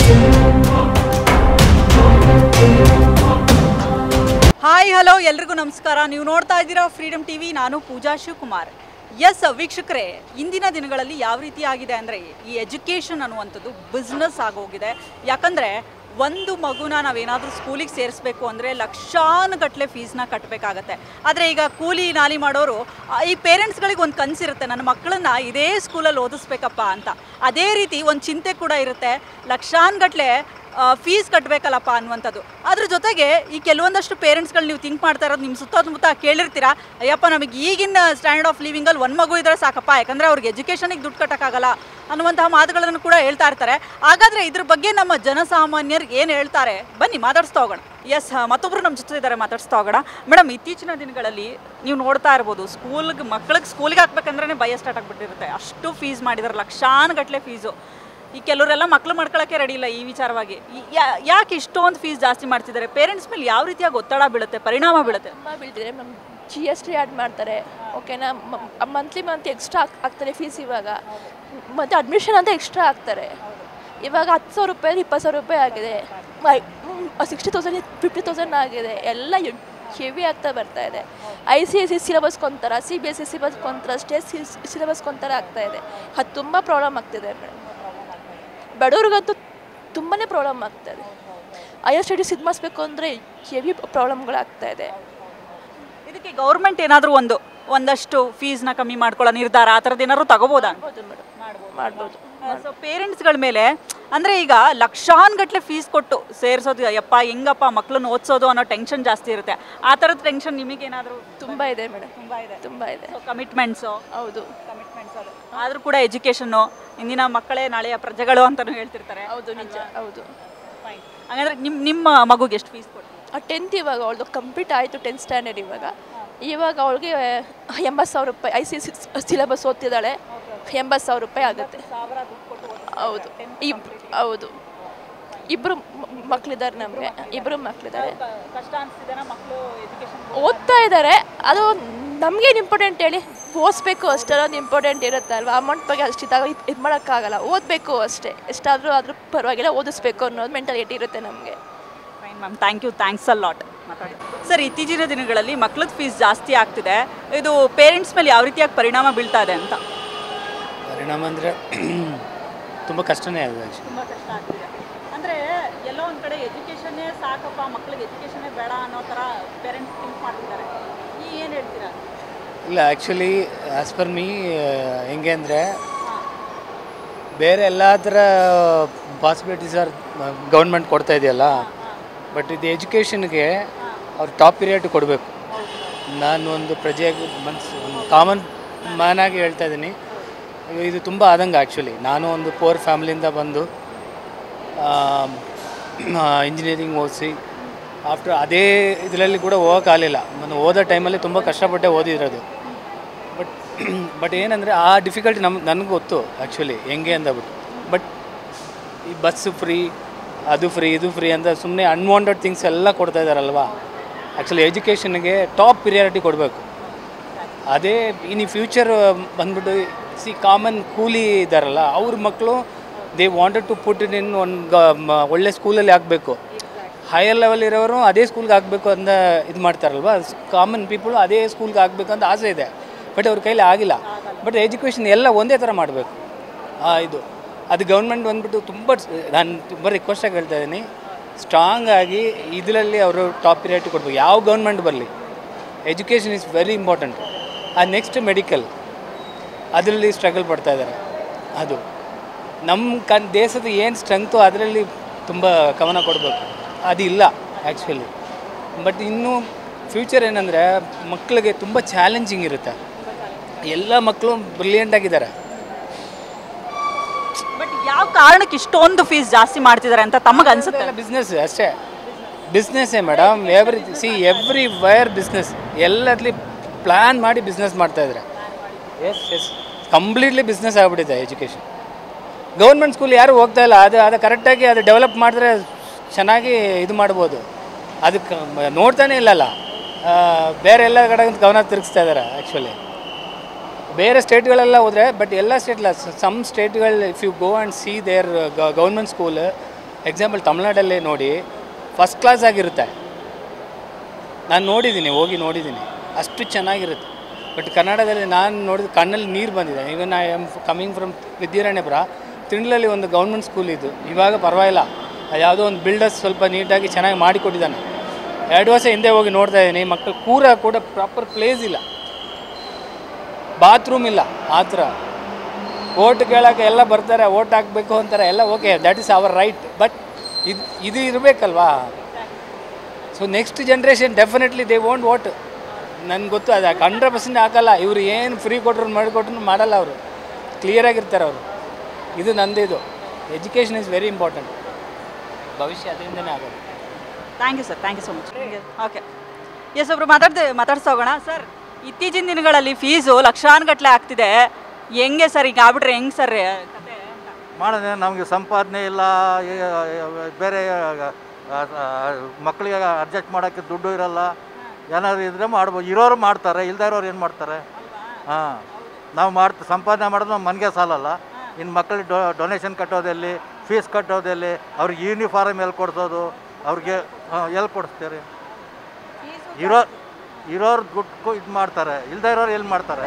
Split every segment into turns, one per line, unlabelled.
Hi hello ಎಲ್ರಿಗೂ ನಮಸ್ಕಾರ ನೀವು ನೋಡ್ತಾ ಇದ್ದೀರಾ ಫ್ರೀಡಮ್ ಟಿವಿ ನಾನು ಪೂಜಾ ಶಿವಕುಮಾರ್ ಎಸ್ ವೀಕ್ಷಕರೇ ಇಂದಿನ ದಿನಗಳಲ್ಲಿ ಯಾವ ರೀತಿ ಆಗಿದೆ ಅಂದರೆ ಈ ಎಜುಕೇಷನ್ ಅನ್ನುವಂಥದ್ದು ಬಿಸ್ನೆಸ್ ಆಗೋಗಿದೆ ಯಾಕಂದರೆ ಒಂದು ಮಗುನ ನಾವೇನಾದರೂ ಸ್ಕೂಲಿಗೆ ಸೇರಿಸ್ಬೇಕು ಅಂದರೆ ಲಕ್ಷಾನುಗಟ್ಟಲೆ ಫೀಸ್ನ ಕಟ್ಟಬೇಕಾಗತ್ತೆ ಆದರೆ ಈಗ ಕೂಲಿ ನಾಲಿ ಮಾಡೋರು ಆ, ಈ ಪೇರೆಂಟ್ಸ್ಗಳಿಗೆ ಒಂದು ಕನಸಿರುತ್ತೆ ನನ್ನ ಮಕ್ಕಳನ್ನ ಇದೇ ಸ್ಕೂಲಲ್ಲಿ ಓದಿಸ್ಬೇಕಪ್ಪ ಅಂತ ಅದೇ ರೀತಿ ಒಂದು ಚಿಂತೆ ಕೂಡ ಇರುತ್ತೆ ಲಕ್ಷಾನುಗಟ್ಟಲೆ ಫೀಸ್ ಕಟ್ಟಬೇಕಲ್ಲಪ್ಪ ಅನ್ನುವಂಥದ್ದು ಅದ್ರ ಜೊತೆಗೆ ಈ ಕೆಲವೊಂದಷ್ಟು ಪೇರೆಂಟ್ಸ್ಗಳು ನೀವು ಥಿಂಕ್ ಮಾಡ್ತಾ ಇರೋದು ನಿಮ್ಮ ಸುತ್ತಮುತ್ತ ಕೇಳಿರ್ತೀರಾ ಅಯ್ಯಪ್ಪ ನಮಗೆ ಈಗಿನ ಸ್ಟ್ಯಾಂಡರ್ಡ್ ಆಫ್ ಲಿವಿಂಗಲ್ಲಿ ಒಂದು ಮಗು ಇದ್ರೆ ಸಾಕಪ್ಪ ಯಾಕಂದರೆ ಅವ್ರಿಗೆ ಎಜುಕೇಷನಿಗೆ ದುಡ್ಡು ಕಟ್ಟೋಕ್ಕಾಗಲ್ಲ ಅನ್ನುವಂತಹ ಮಾತುಗಳನ್ನು ಕೂಡ ಹೇಳ್ತಾ ಇರ್ತಾರೆ ಹಾಗಾದರೆ ಇದ್ರ ಬಗ್ಗೆ ನಮ್ಮ ಜನಸಾಮಾನ್ಯರಿಗೆ ಏನು ಹೇಳ್ತಾರೆ ಬನ್ನಿ ಮಾತಾಡಿಸ್ತಾ ಹೋಗೋಣ ಎಸ್ ಮತ್ತೊಬ್ಬರು ನಮ್ಮ ಜೊತೆ ಇದ್ದಾರೆ ಮಾತಾಡಿಸ್ತಾ ಹೋಗೋಣ ಮೇಡಮ್ ಇತ್ತೀಚಿನ ದಿನಗಳಲ್ಲಿ ನೀವು ನೋಡ್ತಾ ಇರ್ಬೋದು ಸ್ಕೂಲ್ಗೆ ಮಕ್ಕಳಿಗೆ ಸ್ಕೂಲ್ಗೆ ಹಾಕ್ಬೇಕಂದ್ರೆ ಭಯ ಸ್ಟಾರ್ಟ್ ಆಗಿಬಿಟ್ಟಿರುತ್ತೆ ಅಷ್ಟು ಫೀಸ್ ಮಾಡಿದ್ದಾರೆ ಲಕ್ಷಾನುಗಟ್ಟಲೆ ಫೀಸು ಈ ಕೆಲವರೆಲ್ಲ ಮಕ್ಳು ಮಾಡ್ಕೊಳ್ಳೋಕ್ಕೆ ರೆಡಿ ಇಲ್ಲ ಈ ವಿಚಾರವಾಗಿ ಈ- ಯಾ- ಯಾಕೆ ಇಷ್ಟೊಂದು ಫೀಸ್ ಜಾಸ್ತಿ ಮಾಡ್ತಿದ್ದಾರೆ ಪೇರೆಂಟ್ಸ್ ಮೇಲೆ ಯಾವ ರೀತಿಯಾಗಿ ಒತ್ತಡ ಬೀಳುತ್ತೆ ಪರಿಣಾಮ ಬೀಳುತ್ತೆ
ತುಂಬ ಬೀಳ್ತಿದೆ ma'am G S T add ಮಾಡ್ತಾರೆ ಓಕೆನಾ ಮಂತ್ಲಿ ಮಂತ್ಲಿ ಎಕ್ಸ್ಟ್ರಾ ಆಗ್ತಾರೆ ಫೀಸ್ ಇವಾಗ ಮತ್ತು ಅಡ್ಮಿಷನ್ ಅಂತ ಎಕ್ಸ್ಟ್ರಾ ಆಗ್ತಾರೆ ಇವಾಗ ಹತ್ತು ಸಾವಿರ ರೂಪಾಯಿ ಇಪ್ಪತ್ತು ಸಾವಿರ ರೂಪಾಯಿ ಆಗಿದೆ ಸಿಕ್ಸ್ಟಿ ತೌಸಂಡ್ ಫಿಫ್ಟಿ ತೌಸಂಡ್ ಆಗಿದೆ ಎಲ್ಲ ಹೆವಿ ಆಗ್ತಾ ಬರ್ತಾ ಇದೆ I C S E syllabus ಕೊಂತಾರ C B S E syllabus ಕೊಂತಾರ ಸ್ಟೇಟ್ ಸಿಲೆಬಸ್ ಕೊಂತಾರ ಆಗ್ತಾ ಇದೆ ಅದು ತುಂಬ ಪ್ರಾಬ್ಲಮ್ ಆಗ್ತಿದೆ ಮೇಡಮ್ ಬಡವ್ರಿಗಂತೂ ತುಂಬಾ ಪ್ರಾಬ್ಲಮ್ ಆಗ್ತಾಯಿದೆ ಹೈಯರ್ ಸ್ಟಡೀಸ್ ಇದು ಮಾಡಿಸ್ಬೇಕು ಅಂದರೆ ಹೆವಿ ಪ್ರಾಬ್ಲಮ್ಗಳಾಗ್ತಾ ಇದೆ
ಇದಕ್ಕೆ ಗೌರ್ಮೆಂಟ್ ಏನಾದರೂ ಒಂದು ಒಂದಷ್ಟು ಫೀಸ್ನ ಕಮ್ಮಿ ಮಾಡ್ಕೊಳ್ಳೋ ನಿರ್ಧಾರ ಆ ಥರದ್ದು ಏನಾದ್ರು ತಗೋಬೋದಾ
ಮಾಡ್ಬೋದು ಮೇಡಮ್ ಮಾಡ್ಬೋದು
ಸೊ ಪೇರೆಂಟ್ಸ್ಗಳ ಮೇಲೆ ಅಂದರೆ ಈಗ ಲಕ್ಷಾನ್ಗಟ್ಲೆ ಫೀಸ್ ಕೊಟ್ಟು ಸೇರಿಸೋದು ಯಪ್ಪ ಹೆಂಗಪ್ಪ ಮಕ್ಕಳನ್ನ ಓದಿಸೋದು ಅನ್ನೋ ಟೆನ್ಷನ್ ಜಾಸ್ತಿ ಇರುತ್ತೆ ಆ ಥರದ ಟೆನ್ಷನ್ ನಿಮಗೇನಾದರೂ
ತುಂಬ ಇದೆ ಮೇಡಮ್
ತುಂಬ ಇದೆ
ತುಂಬ ಇದೆ
ಸೊ ಕಮಿಟ್ಮೆಂಟ್ಸು
ಹೌದು
ಕಮಿಟ್ಮೆಂಟ್ಸ್ ಅದು ಆದರೂ ಕೂಡ ಎಜುಕೇಷನ್ನು ಇಂದಿನ ಮಕ್ಕಳೇ ನಾಳೆಯ ಪ್ರಜೆಗಳು ಅಂತಲೂ ಹೇಳ್ತಿರ್ತಾರೆ
ಹೌದು ನಿಜ ಹೌದು
ಫೈನ್ ಹಾಗಾದ್ರೆ ನಿಮ್ಮ ನಿಮ್ಮ ಮಗುಗೆ ಎಷ್ಟು ಫೀಸ್ ಕೊಟ್ಟು
ಆ ಟೆಂತ್ ಇವಾಗ ಅವಳದು ಕಂಪ್ಲೀಟ್ ಆಯಿತು ಟೆಂತ್ ಸ್ಟ್ಯಾಂಡರ್ಡ್ ಇವಾಗ ಇವಾಗ ಅವಳಿಗೆ ಎಂಬತ್ತು ಸಾವಿರ ರೂಪಾಯಿ ಐ ಸಿ ಸಿಲೆಬಸ್ ಓದ್ತಿದ್ದಾಳೆ ಎಂಬತ್ತು ಸಾವಿರ ರೂಪಾಯಿ ಆಗುತ್ತೆ ಹೌದು ಇಬ್ ಹೌದು ಇಬ್ಬರು ಮಕ್ಕಳಿದ್ದಾರೆ ನಮಗೆ ಇಬ್ಬರು ಮಕ್ಕಳಿದ್ದಾರೆ
ಕಷ್ಟ ಅನಿಸ್ತಿದೆ ಮಕ್ಕಳು ಎಜುಕೇಷನ್
ಓದ್ತಾ ಇದ್ದಾರೆ ಅದು ನಮಗೇನು ಇಂಪಾರ್ಟೆಂಟ್ ಹೇಳಿ ಓದಿಸ್ಬೇಕು ಅಷ್ಟೆಲ್ಲ ಇಂಪಾರ್ಟೆಂಟ್ ಇರುತ್ತೆ ಅಲ್ವಾ ಅಮೌಂಟ್ ಬಗ್ಗೆ ಅಷ್ಟಿದ್ದಾಗ ಇದು ಮಾಡೋಕ್ಕಾಗಲ್ಲ ಓದಬೇಕು ಅಷ್ಟೇ ಎಷ್ಟಾದರೂ ಆದರೂ ಪರವಾಗಿಲ್ಲ ಓದಿಸ್ಬೇಕು ಅನ್ನೋದು ಮೆಂಟಾಲಿಟಿ ಇರುತ್ತೆ ನಮಗೆ
fine ma'am thank you thanks a lot ಮಾತಾಡಿ ಸರ್ ಇತ್ತೀಚಿನ ದಿನಗಳಲ್ಲಿ ಮಕ್ಳದ್ದು ಫೀಸ್ ಜಾಸ್ತಿ ಆಗ್ತಿದೆ ಇದು ಪೇರೆಂಟ್ಸ್ ಮೇಲೆ ಯಾವ ರೀತಿಯಾಗಿ ಪರಿಣಾಮ ಬೀಳ್ತಾ ಇದೆ ಅಂತ
ಪರಿಣಾಮ ಅಂದರೆ ತುಂಬ ಕಷ್ಟನೇ ಅದು ಆ್ಯಕ್ಚುಲಿ
ತುಂಬ ಕಷ್ಟ ಆಗ್ತಿದೆ ಅಂದರೆ ಎಲ್ಲೋ ಒಂದು ಕಡೆ ಎಜುಕೇಷನ್ನೇ ಸಾಕಪ್ಪ ಮಕ್ಳಿಗೆ ಎಜುಕೇಷನ್ನೇ ಬೇಡ ಅನ್ನೋ ಥರ ಪೇರೆಂಟ್ಸ್ ಥಿಂಕ್ ಮಾಡ್ತಿದ್ದಾರೆ ಈ ಏನು ಹೇಳ್ತೀರಾ
ಇಲ್ಲ ಆ್ಯಕ್ಚುಲಿ ಆ್ಯಸ್ ಪರ್ ಮೀ ಹೆಂಗೆ ಅಂದರೆ ಬೇರೆ ಎಲ್ಲ ಥರ ಪಾಸಿಬಿಲಿಟೀಸ್ ಆರ್ ಗೌರ್ಮೆಂಟ್ ಕೊಡ್ತಾ ಇದೆಯಲ್ಲ ಬಟ್ ಇದು ಎಜುಕೇಷನ್ಗೆ ಅವ್ರು ಟಾಪ್ ಪಿರಿಯಡ್ ಕೊಡಬೇಕು ನಾನು ಒಂದು ಪ್ರಜೆಯಾಗಿ ಮನ್ಸು ಒಂದು ಕಾಮನ್ ಮ್ಯಾನ್ ಆಗಿ ಹೇಳ್ತಾ ಇದ್ದೀನಿ ಇದು ತುಂಬ ಆದಂಗೆ ಆ್ಯಕ್ಚುಲಿ ನಾನು ಒಂದು ಪೋರ್ ಫ್ಯಾಮಿಲಿಯಿಂದ ಬಂದು ಇಂಜಿನಿಯರಿಂಗ್ ಓದಿಸಿ ಆಫ್ಟರ್ ಅದೇ ಇದರಲ್ಲಿ ಕೂಡ ಹೋಗೋಕ್ಕಾಗಲಿಲ್ಲ ನಾನು ಓದೋ ಟೈಮಲ್ಲಿ ತುಂಬ ಕಷ್ಟಪಟ್ಟೆ ಓದಿರೋದು ಬಟ್ ಬಟ್ ಏನಂದರೆ ಆ ಡಿಫಿಕಲ್ಟಿ ನಮ್ಗೆ ನನಗೆ ಗೊತ್ತು ಆ್ಯಕ್ಚುಲಿ ಹೆಂಗೆ ಅಂದಬಿಟ್ಟು ಬಟ್ ಈ ಬಸ್ಸು ಫ್ರೀ ಅದು ಫ್ರೀ ಇದು ಫ್ರೀ ಅಂತ ಸುಮ್ಮನೆ ಅನ್ವಾಂಟೆಡ್ ಥಿಂಗ್ಸ್ ಎಲ್ಲ ಕೊಡ್ತಾ ಇದ್ದಾರಲ್ವಾ ಆ್ಯಕ್ಚುಲಿ ಎಜುಕೇಷನ್ಗೆ ಟಾಪ್ ಪ್ರಿಯಾರಿಟಿ ಕೊಡಬೇಕು ಅದೇ ಇನ್ನು ಫ್ಯೂಚರ್ ಬಂದ್ಬಿಟ್ಟು ಸಿ ಕಾಮನ್ ಕೂಲಿ ಇದ್ದಾರಲ್ಲ ಅವ್ರ ಮಕ್ಕಳು they wanted to put in in ಒಂದು ಒಳ್ಳೆ ಸ್ಕೂಲಲ್ಲಿ ಹಾಕಬೇಕು ಹೈಯರ್ ಲೆವೆಲ್ ಇರೋರು ಅದೇ ಸ್ಕೂಲ್ಗೆ ಹಾಕಬೇಕು ಅಂತ ಇದು ಮಾಡ್ತಾರಲ್ವ ಕಾಮನ್ ಪೀಪಳು ಅದೇ ಸ್ಕೂಲ್ಗೆ ಹಾಕಬೇಕು ಅಂತ ಆಸೆ ಇದೆ ಬಟ್ ಅವ್ರ ಕೈಲಿ ಆಗಿಲ್ಲ ಬಟ್ ಎಜುಕೇಷನ್ ಎಲ್ಲ ಒಂದೇ ಥರ ಮಾಡಬೇಕು ಇದು ಅದು ಗೌರ್ಮೆಂಟ್ ಬಂದ್ಬಿಟ್ಟು ತುಂಬ ನಾನು ತುಂಬ ರಿಕ್ವೆಸ್ಟಾಗಿ ಹೇಳ್ತಾ ಇದ್ದೀನಿ ಸ್ಟ್ರಾಂಗ್ ಆಗಿ ಇದರಲ್ಲಿ ಅವರು ಟಾಪ್ ಪ್ರಿಯಾರಿಟಿ ಕೊಡಬೇಕು ಯಾವ ಗೌರ್ಮೆಂಟ್ ಬರಲಿ ಎಜುಕೇಷನ್ ಇಸ್ ವೆರಿ ಇಂಪಾರ್ಟೆಂಟ್ ಆ ನೆಕ್ಸ್ಟ್ ಮೆಡಿಕಲ್ ಅದರಲ್ಲಿ ಸ್ಟ್ರಗಲ್ ಪಡ್ತಾ ಇದ್ದಾರೆ ಅದು ನಮ್ಮ ಕನ್ ದೇಶದ ಏನು ಸ್ಟ್ರೆಂಗ್ತು ಅದರಲ್ಲಿ ತುಂಬ ಗಮನ ಕೊಡಬೇಕು ಅದಿಲ್ಲ ಆ್ಯಕ್ಚುಲಿ ಬಟ್ ಇನ್ನು ಫ್ಯೂಚರ್ ಏನಂದರೆ ಮಕ್ಕಳಿಗೆ ತುಂಬ ಚಾಲೆಂಜಿಂಗ್ ಇರುತ್ತೆ ಎಲ್ಲ ಮಕ್ಕಳು ಬ್ರಿಲಿಯಂಟ್ ಆಗಿದ್ದಾರೆ
ಬಟ್ ಯಾವ ಕಾರಣಕ್ಕೆ ಇಷ್ಟೊಂದು ಫೀಸ್ ಜಾಸ್ತಿ ಮಾಡ್ತಿದ್ದಾರೆ ಅಂತ ತಮಗೆ ಅನ್ಸುತ್ತೆ
ಬಿಸ್ನೆಸ್ ಅಷ್ಟೇ ಬಿಸ್ನೆಸ್ಸೇ ಮೇಡಮ್ ಎವ್ರಿ ಸಿ ಎವ್ರಿ ವೈರ್ ಬಿಸ್ನೆಸ್ ಎಲ್ಲದ್ರಲ್ಲಿ ಪ್ಲ್ಯಾನ್ ಮಾಡಿ ಬಿಸ್ನೆಸ್ ಮಾಡ್ತಾಯಿದ್ದಾರೆ ಎಸ್ ಎಸ್ ಕಂಪ್ಲೀಟ್ಲಿ ಬಿಸ್ನೆಸ್ ಆಗಿಬಿಟ್ಟಿದೆ ಎಜುಕೇಷನ್ ಗೌರ್ಮೆಂಟ್ ಸ್ಕೂಲ್ ಯಾರು ಹೋಗ್ತಾ ಇಲ್ಲ ಅದು ಅದು ಕರೆಕ್ಟಾಗಿ ಅದು ಡೆವಲಪ್ ಮಾಡಿದ್ರೆ ಚೆನ್ನಾಗಿ ಇದು ಮಾಡ್ಬೋದು ಅದಕ್ಕೆ ನೋಡ್ತಾನೆ ಇಲ್ಲಲ್ಲ ಆ, ಬೇರೆ ಎಲ್ಲ ಕಡೆ ಗಮನ ತಿರುಗಿಸ್ತಾ ಇದ್ದಾರೆ ಆ್ಯಕ್ಚುಲಿ ಬೇರೆ ಸ್ಟೇಟ್ಗಳೆಲ್ಲ ಹೋದರೆ ಬಟ್ ಎಲ್ಲ ಸ್ಟೇಟ್ ಇಲ್ಲ ಸಮ್ ಸ್ಟೇಟ್ಗಳು if you go and see their government school example ತಮಿಳ್ನಾಡಲ್ಲೇ ನೋಡಿ ಫಸ್ಟ್ ಕ್ಲಾಸ್ ಆಗಿರುತ್ತೆ ನಾನು ನೋಡಿದ್ದೀನಿ ಹೋಗಿ ನೋಡಿದ್ದೀನಿ ಅಷ್ಟು ಚೆನ್ನಾಗಿರುತ್ತೆ ಬಟ್ ಕನ್ನಡದಲ್ಲಿ ನಾನು ನೋಡಿದ ಕಣ್ಣಲ್ಲಿ ನೀರು ಬಂದಿದೆ even I am coming from Vidyaranyapura ತಿಂಗಳಲ್ಲಿ ಒಂದು ಗೌರ್ಮೆಂಟ್ ಸ್ಕೂಲ್ ಇದ್ದು ಇವಾಗ ಪರವಾಗಿಲ್ಲ ಅದು ಯಾವುದೋ ಒಂದು ಬಿಲ್ಡರ್ಸ್ ಸ್ವಲ್ಪ ನೀಟಾಗಿ ಚೆನ್ನಾಗಿ ಮಾಡಿಕೊಟ್ಟಿದ್ದಾನೆ ಎರಡು ವರ್ಷ ಹಿಂದೆ ಹೋಗಿ ನೋಡ್ತಾ ಇದ್ದೀನಿ ಮಕ್ಕಳು ಕೂರ ಕೂಡ ಪ್ರಾಪರ್ ಪ್ಲೇಸ್ ಇಲ್ಲ ಬಾತ್ರೂಮ್ ಇಲ್ಲ ಆ ಥರ ಓಟ್ ಕೇಳೋಕೆ ಎಲ್ಲ ಬರ್ತಾರೆ ಓಟ್ ಹಾಕಬೇಕು ಅಂತಾರೆ ಎಲ್ಲ okay that is our right but ಇದು ಇದು ಇರಬೇಕಲ್ವಾ so next generation definitely they won't vote ನನಗೆ ಗೊತ್ತು ಅದು ಹಂಡ್ರೆಡ್ ಪರ್ಸೆಂಟ್ ಹಾಕಲ್ಲ ಇವರು ಏನು ಫ್ರೀ ಕೊಟ್ಟರು ಮಾಡಿಕೊಟ್ರು ಮಾಡಲ್ಲ ಅವರು ಕ್ಲಿಯರಾಗಿರ್ತಾರೆ ಅವರು ಇದು ನಂದು ಇದು ಎಜುಕೇಷನ್ ಇಸ್ ವೆರಿ ಇಂಪಾರ್ಟೆಂಟ್ ಭವಿಷ್ಯ ಅದರಿಂದನೇ ಆಗೋದು
thank you sir thank you so much okay yes ಒಬ್ರು ಮಾತಾಡ್ದೆ ಮಾತಾಡ್ತಾ ಹೋಗೋಣ ಸರ್ ಇತ್ತೀಚಿನ ದಿನಗಳಲ್ಲಿ ಫೀಸು ಲಕ್ಷಾನುಗಟ್ಟಲೆ ಆಗ್ತಿದೆ ಹೆಂಗೆ ಸರ್ ಈಗ ಆಗ್ಬಿಟ್ರೆ ಹೆಂಗೆ ಸರ್ ಕತೆ ಅಂತ
ಮಾಡಿದ್ರೆ ನಮಗೆ ಸಂಪಾದನೆ ಇಲ್ಲ ಈ- ಬೇರೆ ಆ, ಆ, ಮಕ್ಕಳಿಗೆ ಅಡ್ಜಸ್ಟ್ ಮಾಡೋಕ್ಕೆ ದುಡ್ಡು ಇರಲ್ಲ ಏನಾದ್ರು ಇದ್ರೆ ಮಾಡ್ಬೋದು ಇರೋರು ಮಾಡ್ತಾರೆ ಇಲ್ದೇ ಇರೋರು ಏನು ಮಾಡ್ತಾರೆ ಹಾಂ ನಾವು ಮಾಡ್ತಾ ಸಂಪಾದನೆ ಮಾಡೋದು ನಮ್ಮ ಮನೆಗೆ ಸಾಲಲ್ಲ ಇನ್ನು ಮಕ್ಕಳಿಗೆ ಡೊ ಡೊನೇಷನ್ ಕಟ್ಟೋದೆಲ್ಲಿ ಫೀಸ್ ಕಟ್ಟೋದೆಲ್ಲಿ ಅವ್ರಿಗೆ ಯೂನಿಫಾರ್ಮ್ ಎಲ್ಲಿ ಕೊಡಿಸೋದು ಅವ್ರಿಗೆ ಎಲ್ಲಿ ಕೊಡಿಸ್ತೀರಿ ಇರೋ ಇರೋರು ದುಡ್ಡು ಇದು ಮಾಡ್ತಾರೆ ಇಲ್ದೇ ಇರೋರು ಎಲ್ಲಿ ಮಾಡ್ತಾರೆ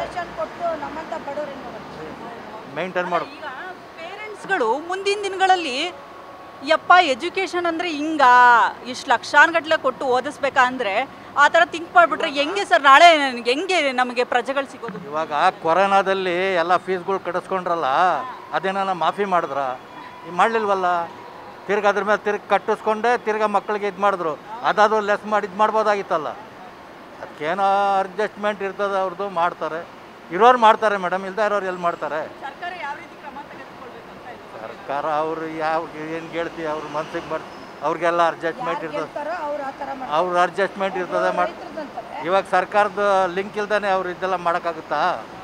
ಮೇಂಟೈನ್ ಮಾಡು
ಈಗ ಪೇರೆಂಟ್ಸ್ಗಳು ಮುಂದಿನ ದಿನಗಳಲ್ಲಿ ಯಪ್ಪ ಎಜುಕೇಷನ್ ಅಂದರೆ ಹಿಂಗ ಇಷ್ಟು ಲಕ್ಷಾನುಗಟ್ಟಲೆ ಕೊಟ್ಟು ಓದಿಸ್ಬೇಕಾ ಅಂದರೆ ಆ ಥರ ಥಿಂಕ್ ಮಾಡಿಬಿಟ್ರೆ ಹೆಂಗೆ ಸರ್ ನಾಳೆ ನನ್ಗೆ ಹೆಂಗೆ ನಮಗೆ ಪ್ರಜೆಗಳು ಸಿಗೋದು
ಇವಾಗ ಕೊರೋನಾದಲ್ಲಿ ಎಲ್ಲ ಫೀಸ್ಗಳು ಕಟ್ಟಿಸ್ಕೊಂಡ್ರಲ್ಲ ಅದೇನ ಮಾಫಿ ಮಾಡಿದ್ರ ಈಗ ಮಾಡಲಿಲ್ವಲ್ಲ ತಿರ್ಗಿ ಅದ್ರ ಮೇಲೆ ತಿರ್ಗಿ ಕಟ್ಟಿಸ್ಕೊಂಡೆ ತಿರ್ಗಾ ಮಕ್ಕಳಿಗೆ ಇದು ಮಾಡಿದ್ರು ಅದಾದ್ರೂ ಲೆಸ್ ಮಾಡಿ ಇದು ಮಾಡ್ಬೋದಾಗಿತ್ತಲ್ಲ ಅದಕ್ಕೇನೋ ಅಡ್ಜಸ್ಟ್ಮೆಂಟ್ ಇರ್ತದೆ ಅವ್ರದ್ದು ಮಾಡ್ತಾರೆ ಇರೋರು ಮಾಡ್ತಾರೆ ಮೇಡಮ್ ಇಲ್ದೇ ಇರೋರು ಎಲ್ಲಿ ಮಾಡ್ತಾರೆ
ಸರ್ಕಾರ ಯಾವ ರೀತಿ ಕ್ರಮ ತೆಗೆದುಕೊಳ್ಬೇಕು ಅಂತ ಇದೆ
ಸರ್ಕಾರ ಅವರು ಯಾವ ಏನು ಹೇಳ್ತೀವಿ ಅವ್ರ ಮನ್ಸಿಗೆ ಬರ್ ಅವ್ರಿಗೆಲ್ಲ ಅಡ್ಜಸ್ಟ್ಮೆಂಟ್ ಇರ್ತದೆ ಅವ್ರ ಅಡ್ಜಸ್ಟ್ಮೆಂಟ್ ಇರ್ತದೆ ಮಾಡಿ ಇವಾಗ ಸರ್ಕಾರದ ಲಿಂಕ್ ಇಲ್ದಾನೆ ಅವ್ರು ಇದೆಲ್ಲ ಮಾಡೋಕ್ಕಾಗುತ್ತಾ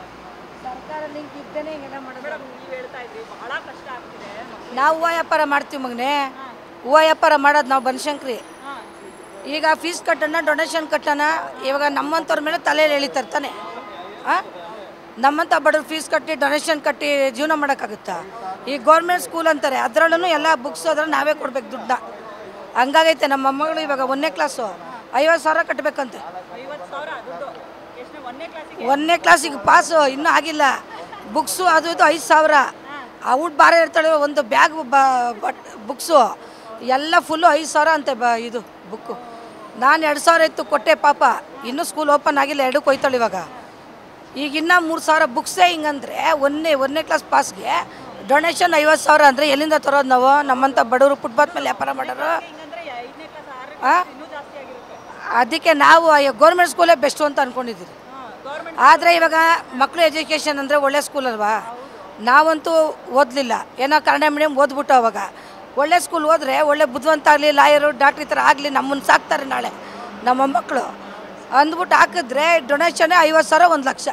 ನೀವು ಹೇಳ್ತಾ ಇದ್ರಿ ಬಹಳ ಕಷ್ಟ ಆಗ್ತಿದೆ
ನಾವು ಹೂವು ವ್ಯಾಪಾರ ಮಾಡ್ತೀವಿ ಮಗನೇ ಹೂವು ವ್ಯಾಪಾರ ಮಾಡೋದು ನಾವು ಬನಶಂಕರಿ ಈಗ ಫೀಸ್ ಕಟ್ಟೋಣ ಡೊನೇಷನ್ ಕಟ್ಟೋಣ ಇವಾಗ ನಮ್ಮಂಥವ್ರ ಮೇಲೆ ತಲೆಯಲ್ಲಿ ಎಳಿತಾರೆ ತಾನೆ ಹಾಂ ನಮ್ಮಂಥ ಬಡವ್ರು ಫೀಸ್ ಕಟ್ಟಿ ಡೊನೇಷನ್ ಕಟ್ಟಿ ಜೀವನ ಮಾಡೋಕ್ಕಾಗುತ್ತಾ ಈ ಗೌರ್ಮೆಂಟ್ ಸ್ಕೂಲ್ ಅಂತಾರೆ ಅದರಲ್ಲೂ ಎಲ್ಲ ಬುಕ್ಸ್ ಅದ್ರಲ್ಲಿ ನಾವೇ ಕೊಡ್ಬೇಕು ದುಡ್ಡನ್ನ ಹಂಗಾಗೈತೆ ನಮ್ಮ ಮೊಮ್ಮಗಳು ಇವಾಗ ಒಂದನೇ ಕ್ಲಾಸು ಐವತ್ತು ಸಾವಿರ ಕಟ್ಟಬೇಕಂತೆ
ಐವತ್ತು ಸಾವಿರ ದುಡ್ಡು ಎಷ್ಟನೇ ಒಂದನೇ ಕ್ಲಾಸಿಗೆ
ಒಂದನೇ ಕ್ಲಾಸಿಗೆ ಪಾಸು ಇನ್ನೂ ಆಗಿಲ್ಲ ಬುಕ್ಸು ಅದು ಇದು ಐದು ಸಾವಿರ ಔಟ್ ಬಾರ ಇರ್ತಾಳೆ ಒಂದು ಬ್ಯಾಗ್ ಬಟ್ ಬುಕ್ಸು ಎಲ್ಲ ಫುಲ್ಲು ಐದು ಸಾವಿರ ಅಂತೆ ಬ ಇದು ಬುಕ್ಕು ನಾನು ಎರಡು ಸಾವಿರ ಇತ್ತು ಕೊಟ್ಟೆ ಪಾಪ ಇನ್ನೂ ಸ್ಕೂಲ್ ಓಪನ್ ಆಗಿಲ್ಲ ಎರಡಕ್ಕೆ ಹೋಯ್ತಾಳೆ ಇವಾಗ ಈಗ ಇನ್ನೂ ಮೂರು ಸಾವಿರ ಬುಕ್ಸೇ ಹಿಂಗಂದ್ರೆ ಒಂದನೇ ಒಂದನೇ ಕ್ಲಾಸ್ ಪಾಸ್ಗೆ ಡೊನೇಷನ್ ಐವತ್ತು ಸಾವಿರ ಅಂದರೆ ಎಲ್ಲಿಂದ ತರೋದು ನಾವು ನಮ್ಮಂಥ ಬಡವರು ಫುಟ್ಪಾತ್ ಮೇಲೆ ವ್ಯಾಪಾರ ಮಾಡೋರು
ಹಿಂಗಂದ್ರೆ ಐದನೇ ಕ್ಲಾಸ್ ಆರನೇ
ಆ?
ಇನ್ನೂ ಜಾಸ್ತಿ ಆಗಿರುತ್ತೆ
ಅದಕ್ಕೆ ನಾವು ಗೌರ್ಮೆಂಟ್ ಸ್ಕೂಲೇ ಬೆಸ್ಟು ಅಂತ ಅಂದ್ಕೊಂಡಿದ್ದೀವಿ
ಗೌರ್ಮೆಂಟ್
ಆದರೆ ಇವಾಗ ಮಕ್ಕಳು ಎಜುಕೇಷನ್ ಅಂದರೆ ಒಳ್ಳೆ ಸ್ಕೂಲ್ ಅಲ್ವಾ ನಾವಂತೂ ಓದಲಿಲ್ಲ ಏನೋ ಕನ್ನಡ ಮೀಡಿಯಮ್ ಓದ್ಬಿಟ್ಟು ಅವಾಗ ಒಳ್ಳೆ ಸ್ಕೂಲ್ ಹೋದ್ರೆ ಒಳ್ಳೆ ಬುದ್ಧಿವಂತ ಆಗಲಿ ಲಾಯರು ಡಾಕ್ಟ್ರ್ ಈ ಥರ ಆಗಲಿ ನಮ್ಮನ್ನು ಸಾಕ್ತಾರೆ ನಾಳೆ ನಮ್ಮ ಮೊಮ್ಮಕ್ಕಳು ಅಂದ್ಬಿಟ್ಟು ಹಾಕಿದ್ರೆ ಡೊನೇಷನ್ನೇ ಐವತ್ತು ಸಾವಿರ ಒಂದು ಲಕ್ಷ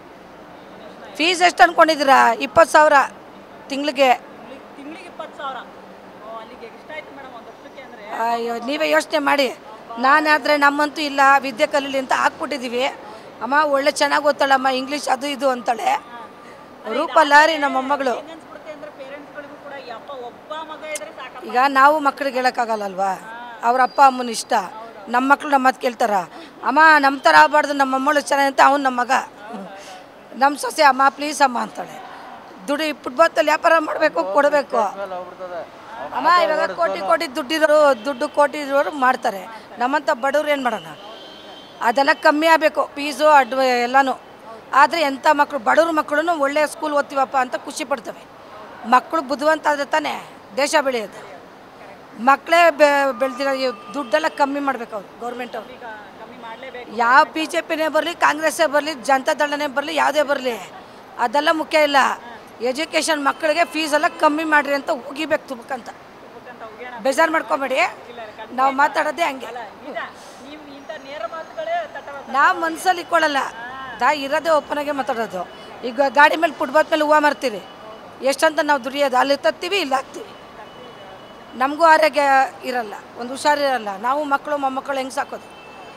ಫೀಸ್ ಎಷ್ಟು ಅಂದ್ಕೊಂಡಿದ್ದೀರಾ ಇಪ್ಪತ್ತು ಸಾವಿರ ತಿಂಗಳಿಗೆ
ತಿಂಗಳಿಗೆ ಇಪ್ಪತ್ತು ಸಾವಿರ ಓ, ಅಲ್ಲಿಗೆ ಎಷ್ಟಾಯ್ತು ಮೇಡಮ್ ಒಂದು ವರ್ಷಕ್ಕೆ ಅಂದರೆ
ಅಯ್ಯೋ ನೀವೇ ಯೋಚನೆ ಮಾಡಿ ನಾನಾದರೆ ನಮ್ಮಂತೂ ಇಲ್ಲ ವಿದ್ಯೆ ಕಲೀಲಿ ಅಂತ ಹಾಕ್ಬಿಟ್ಟಿದ್ದೀವಿ ಅಮ್ಮ ಒಳ್ಳೆ ಚೆನ್ನಾಗಿ ಓದ್ತಾಳಮ್ಮ ಇಂಗ್ಲೀಷ್ ಅದು ಇದು ಅಂತಾಳೆ ರೂಪಲ್ಲ ರೀ ನಮ್ಮ ಮೊಮ್ಮಗಳು
ಹೆಂಗನ್ಸ್ಬಿಡುತ್ತೆ ಅಂದರೆ ಪೇರೆಂಟ್ಸ್ಗಳಿಗೂ ಕೂಡ ಯಪ್ಪ ಒಬ್ಬ ಮಗ ಇದ್ರೆ ಸಾಕಪ್ಪ
ಈಗ ನಾವು ಮಕ್ಳಿಗೆ ಹೇಳೋಕ್ಕಾಗಲ್ಲಲ್ವಾ ಅವ್ರ ಅಪ್ಪ ಅಮ್ಮನ ಇಷ್ಟ ನಮ್ಮ ಮಕ್ಳು ನಮ್ಮ ಮಾತು ಕೇಳ್ತಾರ ಅಮ್ಮ ನಮ್ಮ ಥರ ಆಗಬಾರ್ದು ನಮ್ಮ ಮೊಮ್ಮಗಳು ಚೆನ್ನಾಗಿ ಅಂತ ಅವ್ನು ನಮ್ಮ ಮಗ ನಮ್ಮ ಸೊಸೆ ಅಮ್ಮ ಪ್ಲೀಸ್ ಅಮ್ಮ ಅಂತಾಳೆ ದುಡ್ಡು ಫುಟ್ಬಾತಲ್ಲಿ ವ್ಯಾಪಾರ ಮಾಡಬೇಕು ಕೊಡಬೇಕು ಅಮ್ಮ ಇವಾಗ ಕೋಟಿ ಕೋಟಿ ದುಡ್ಡಿರೋರು ದುಡ್ಡು ಕೋಟಿ ಇರೋರು ಮಾಡ್ತಾರೆ ನಮ್ಮಂಥ ಬಡವ್ರು ಏನು ಮಾಡೋಣ ಅದೆಲ್ಲ ಕಮ್ಮಿ ಆಗಬೇಕು ಫೀಸು ಅಡ್ವ ಎಲ್ಲನೂ ಆದರೆ ಎಂಥ ಮಕ್ಕಳು ಬಡವ್ರ ಮಕ್ಕಳು ಒಳ್ಳೆಯ ಸ್ಕೂಲ್ ಓದ್ತೀವಪ್ಪ ಅಂತ ಖುಷಿ ಪಡ್ತವೆ ಮಕ್ಕಳು ಬುದ್ಧಿವಂತ ಆದರೆ ತಾನೇ ದೇಶ ಬೆಳೆಯೋದು ಮಕ್ಕಳೇ ಬೆ ಬೆಳೆದಿರೋ ಈ ದುಡ್ಡೆಲ್ಲ ಕಮ್ಮಿ ಮಾಡ್ಬೇಕು ಅವ್ರು ಗೌರ್ಮೆಂಟ್ ಅವರು
ಕಮ್ಮಿ ಮಾಡಲೇಬೇಕು
ಯಾವ ಬಿ ಜೆ ಪಿನೇ ಬರಲಿ ಕಾಂಗ್ರೆಸ್ಸೇ ಬರಲಿ ಜನತಾ ದಳನೇ ಬರಲಿ ಯಾವುದೇ ಬರಲಿ ಅದೆಲ್ಲ ಮುಖ್ಯ ಇಲ್ಲ ಎಜುಕೇಷನ್ ಮಕ್ಕಳಿಗೆ ಫೀಸ್ ಎಲ್ಲ ಕಮ್ಮಿ ಮಾಡಿರಿ ಅಂತ ಹೋಗಿಬೇಕು ತುಮಕಂತ ಬೇಜಾರು ಮಾಡ್ಕೊಬೇಡಿ ನಾವು ಮಾತಾಡೋದೇ ಹಂಗೆ
ನಿಜ ನೀವು ಇಂಥ ನೇರ ಮಾತುಗಳೇ ತಟ್ಟವ
ನಾವು ಮನ್ಸಲ್ಲಿ ಇಟ್ಕೊಳ್ಳಲ್ಲ ದಾ ಇರೋದೇ ಒಪ್ಪನಾಗೆ ಮಾತಾಡೋದು ಈಗ ಗಾಡಿ ಮೇಲೆ ಫುಟ್ಬಾತ್ ಮೇಲೆ ಹೂವು ಮಾರ್ತೀರಿ ಎಷ್ಟಂತ ನಾವು ದುಡಿಯೋದು ಅಲ್ಲಿ ತತ್ತೀವಿ ಇಲ್ಲಿ ಹಾಕ್ತೀವಿ ನಮಗೂ ಆರೋಗ್ಯ ಇರಲ್ಲ ಒಂದು ಹುಷಾರಿರಲ್ಲ ನಾವು ಮಕ್ಕಳು ಮೊಮ್ಮಕ್ಕಳು ಹೆಂಗೆ ಸಾಕೋದು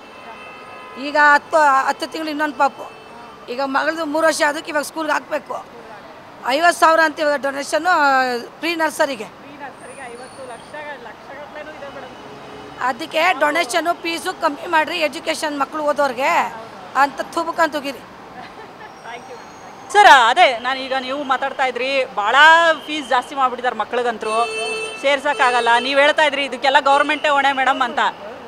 ಈಗ ಹತ್ತು ಹತ್ತು ತಿಂಗಳು ಇನ್ನೊಂದು ಪಾಪು ಈಗ ಮಗಳದು ಮೂರು ವರ್ಷ ಅದಕ್ಕೆ ಇವಾಗ ಸ್ಕೂಲ್ಗೆ ಹಾಕಬೇಕು ಐವತ್ತು ಸಾವಿರ ಅಂತ ಇವಾಗ ಡೊನೇಷನ್ನು ಪ್ರೀ ನರ್ಸರಿಗೆ
ಫ್ರೀ ನರ್ಸರಿಗೆ ಐವತ್ತು ಲಕ್ಷ
ಅದಕ್ಕೆ ಡೊನೇಷನು ಫೀಸು ಕಮ್ಮಿ ಮಾಡಿರಿ ಎಜುಕೇಷನ್ ಮಕ್ಕಳು ಓದೋರಿಗೆ ಅಂತ ತುಬಕಂತ ಹೋಗಿರಿ
ಸರ್ ಅದೇ ನಾನು ಈಗ ನೀವು ಮಾತಾಡ್ತಾ ಇದ್ರಿ ಭಾಳ ಫೀಸ್ ಜಾಸ್ತಿ ಮಾಡ್ಬಿಟ್ಟಿದ್ದಾರೆ ಮಕ್ಳಿಗಂತರೂ ಸೇರ್ಸೋಕ್ಕಾಗಲ್ಲ ನೀವು ಹೇಳ್ತಾ ಇದ್ರಿ ಇದಕ್ಕೆಲ್ಲ ಗೌರ್ಮೆಂಟೇ ಹೊಣೆ ಮೇಡಮ್ ಅಂತ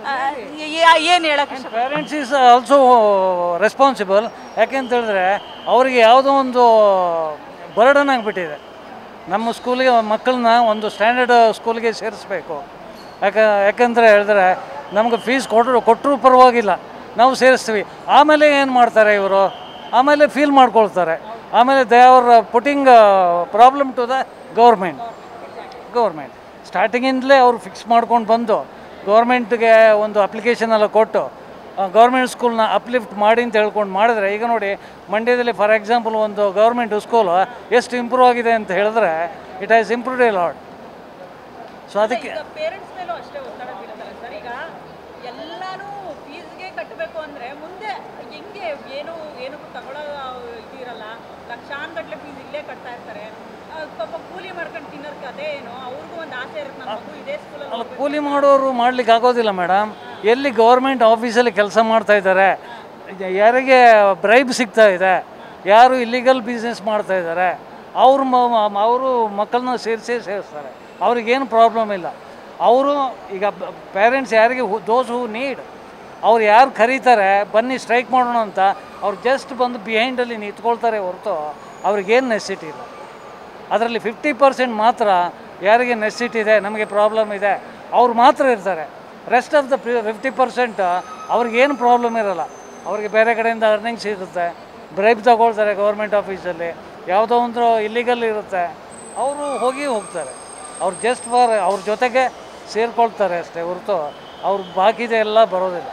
ಏನು ಹೇಳಕ್ಕೆ ಇಷ್ಟ
ಪೇರೆಂಟ್ಸ್ ಈಸ್ ಆಲ್ಸೋ ರೆಸ್ಪಾನ್ಸಿಬಲ್ ಯಾಕೆಂತ ಹೇಳಿದ್ರೆ ಅವರಿಗೆ ಯಾವುದೋ ಒಂದು ಬರ್ಡನ್ ಆಗಿಬಿಟ್ಟಿದೆ ನಮ್ಮ ಸ್ಕೂಲಿಗೆ ಮಕ್ಕಳನ್ನ ಒಂದು ಸ್ಟ್ಯಾಂಡರ್ಡ್ ಸ್ಕೂಲ್ಗೆ ಸೇರಿಸ್ಬೇಕು ಯಾಕೆ ಯಾಕಂದರೆ ಹೇಳಿದ್ರೆ ನಮ್ಗೆ ಫೀಸ್ ಕೊಟ್ಟರು ಕೊಟ್ಟರು ಪರವಾಗಿಲ್ಲ ನಾವು ಸೇರಿಸ್ತೀವಿ ಆಮೇಲೆ ಏನು ಮಾಡ್ತಾರೆ ಇವರು ಆಮೇಲೆ ಫೀಲ್ ಮಾಡ್ಕೊಳ್ತಾರೆ ಆಮೇಲೆ they are putting problem to the government government ಸ್ಟಾರ್ಟಿಂಗಿಂದಲೇ ಅವರು ಫಿಕ್ಸ್ ಮಾಡ್ಕೊಂಡು ಬಂದು ಗೌರ್ಮೆಂಟ್ಗೆ ಒಂದು ಅಪ್ಲಿಕೇಶನ್ ಎಲ್ಲ ಕೊಟ್ಟು ಗೌರ್ಮೆಂಟ್ ಸ್ಕೂಲ್ನ ಅಪ್ಲಿಫ್ಟ್ ಮಾಡಿ ಅಂತ ಹೇಳ್ಕೊಂಡು ಮಾಡಿದ್ರೆ ಈಗ ನೋಡಿ ಮಂಡ್ಯದಲ್ಲಿ ಫಾರ್ ಎಕ್ಸಾಂಪಲ್ ಒಂದು ಗೌರ್ಮೆಂಟ್ ಸ್ಕೂಲು ಎಷ್ಟು ಇಂಪ್ರೂವ್ ಆಗಿದೆ ಅಂತ ಹೇಳಿದ್ರೆ it has improved a lot so ಅದಕ್ಕೆ
ಪೇರೆಂಟ್ಸ್ ಮೇಲೂ ಅಷ್ಟೇ ಒತ್ತಡ ಬೀಳುತ್ತಲ್ಲ ಸರ್ ಈಗ ಎಲ್ಲಾನು ಫೀಸ್ಗೆ ಕಟ್ಟಬೇಕು ಅಂದ್ರೆ ಮುಂದೆ ಹೆಂಗೆ ಏನು ಏನಕ್ಕೂ ತಗೊಳ್ಳೋ ಇದು ಇರಲ್ಲ ಲಕ್ಷಾನ್ಗಟ್ಲೆ ಫೀಸ್ ಇಲ್ಲೇ ಕಟ್ತಾ ಇರ್ತಾರೆ ಆ, ಪಾಪ ಕೂಲಿ ಮಾಡ್ಕೊಂಡು ತಿನ್ನೋರ್ಗೆ ಅದೇ ಏನು ಅವ್ರಿಗೂ ಒಂದು ಆಸೆ ಇರುತ್ತೆ ನಮ್ಮ ಮಗು ಇದೇ ಸ್ಕೂಲಲ್ಲಿ
ಅಲ್ಲ ಕೂಲಿ ಮಾಡೋರು ಮಾಡ್ಲಿಕ್ಕೆ ಆಗೋದಿಲ್ಲ ಮೇಡಮ್ ಎಲ್ಲಿ ಗೌರ್ಮೆಂಟ್ ಆಫೀಸಲ್ಲಿ ಕೆಲಸ ಮಾಡ್ತಾ ಇದ್ದಾರೆ ಯಾರಿಗೆ ಬ್ರೈಬ್ ಸಿಗ್ತಾ ಇದೆ ಯಾರು ಇಲ್ಲಿಗಲ್ ಬಿಸ್ನೆಸ್ ಮಾಡ್ತಾ ಇದ್ದಾರೆ ಅವರು ಅವರು ಮಕ್ಕಳನ್ನ ಸೇರಿಸೇ ಸೇರಿಸ್ತಾರೆ ಅವ್ರಿಗೇನು ಪ್ರಾಬ್ಲಮ್ ಇಲ್ಲ ಅವರು ಈಗ ಪೇರೆಂಟ್ಸ್ ಯಾರಿಗೆ ದೋಸ್ ಹೂ ನೀಡ್ ಅವ್ರು ಯಾರು ಕರೀತಾರೆ ಬನ್ನಿ ಸ್ಟ್ರೈಕ್ ಮಾಡೋಣ ಅಂತ ಅವ್ರು ಜಸ್ಟ್ ಬಂದು ಬಿಹೈಂಡಲ್ಲಿ ನಿಂತ್ಕೊಳ್ತಾರೆ ಹೊರತು ಅವ್ರಿಗೇನು ನೆಸಿಟಿ ಇಲ್ಲ ಅದರಲ್ಲಿ ಫಿಫ್ಟಿ ಪರ್ಸೆಂಟ್ ಮಾತ್ರ ಯಾರಿಗೆ ನೆಸಿಟಿ ಇದೆ ನಮಗೆ ಪ್ರಾಬ್ಲಮ್ ಇದೆ ಅವ್ರು ಮಾತ್ರ ಇರ್ತಾರೆ rest of the fifty percent ಅವ್ರಿಗೇನು ಪ್ರಾಬ್ಲಮ್ ಇರಲ್ಲ ಅವ್ರಿಗೆ ಬೇರೆ ಕಡೆಯಿಂದ ಅರ್ನಿಂಗ್ಸ್ ಇರುತ್ತೆ ಬ್ರೈಬ್ ತಗೊಳ್ತಾರೆ ಗೌರ್ಮೆಂಟ್ ಆಫೀಸಲ್ಲಿ ಯಾವುದೋ ಒಂದು ಇಲ್ಲಿಗಲ್ ಇರುತ್ತೆ ಅವರು ಹೋಗಿ ಹೋಗ್ತಾರೆ ಅವ್ರು ಜಸ್ಟ್ ಫಾರ್ ಅವ್ರ ಜೊತೆಗೆ ಸೇರ್ಕೊಳ್ತಾರೆ ಅಷ್ಟೇ ಹೊರತು ಅವ್ರ ಬಾಕಿದೆ ಎಲ್ಲ ಬರೋದಿಲ್ಲ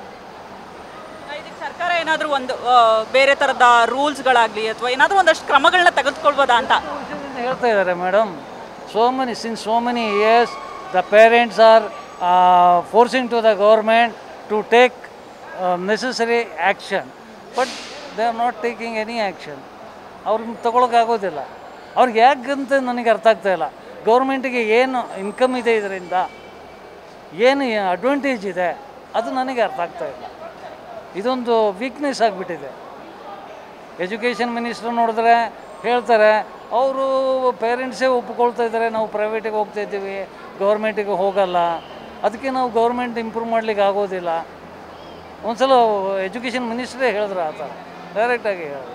ಇದಕ್ಕೆ ಸರ್ಕಾರ ಏನಾದರೂ ಒಂದು ಆ, ಬೇರೆ ಥರದ ರೂಲ್ಸ್ಗಳಾಗಲಿ ಅಥವಾ ಏನಾದರೂ ಒಂದಷ್ಟು ಕ್ರಮಗಳನ್ನ ತೆಗೆದುಕೊಳ್ಬೋದಾ ಅಂತ
ವರ್ಷದಿಂದ ಹೇಳ್ತಾ ಇದ್ದಾರೆ madam so many since so many years the parents are forcing to the government to take necessary action but they are not taking any action ಅವ್ರಿಗೆ ತಗೊಳಕ್ಕಾಗೋದಿಲ್ಲ ಅವ್ರಿಗೆ ಯಾಕಂತ ನನಗೆ ಅರ್ಥ ಆಗ್ತಾ ಇಲ್ಲ ಗೌರ್ಮೆಂಟಿಗೆ ಏನು ಇನ್ಕಮ್ ಇದೆ ಇದರಿಂದ ಏನು ಅಡ್ವಾಂಟೇಜ್ ಇದೆ ಅದು ನನಗೆ ಅರ್ಥ ಆಗ್ತಾ ಇಲ್ಲ ಇದೊಂದು ವೀಕ್ನೆಸ್ ಆಗಿಬಿಟ್ಟಿದೆ ಎಜುಕೇಷನ್ ಮಿನಿಸ್ಟರ್ ನೋಡಿದ್ರೆ ಹೇಳ್ತಾರೆ ಅವರು ಪೇರೆಂಟ್ಸೇ ಒಪ್ಕೊಳ್ತಾ ಇದ್ದಾರೆ ನಾವು ಪ್ರೈವೇಟಿಗೆ ಹೋಗ್ತಾ ಇದ್ದೀವಿ ಗೌರ್ಮೆಂಟಿಗೆ ಹೋಗಲ್ಲ ಅದಕ್ಕೆ ನಾವು ಗೌರ್ಮೆಂಟ್ ಇಂಪ್ರೂವ್ ಮಾಡ್ಲಿಕ್ಕೆ ಆಗೋದಿಲ್ಲ ಒಂದ್ಸಲ ಎಜುಕೇಷನ್ ಮಿನಿಸ್ಟ್ರೇ ಹೇಳಿದ್ರು ಆ ಥರ ಡೈರೆಕ್ಟಾಗಿ ಹೇಳಿದ್ರು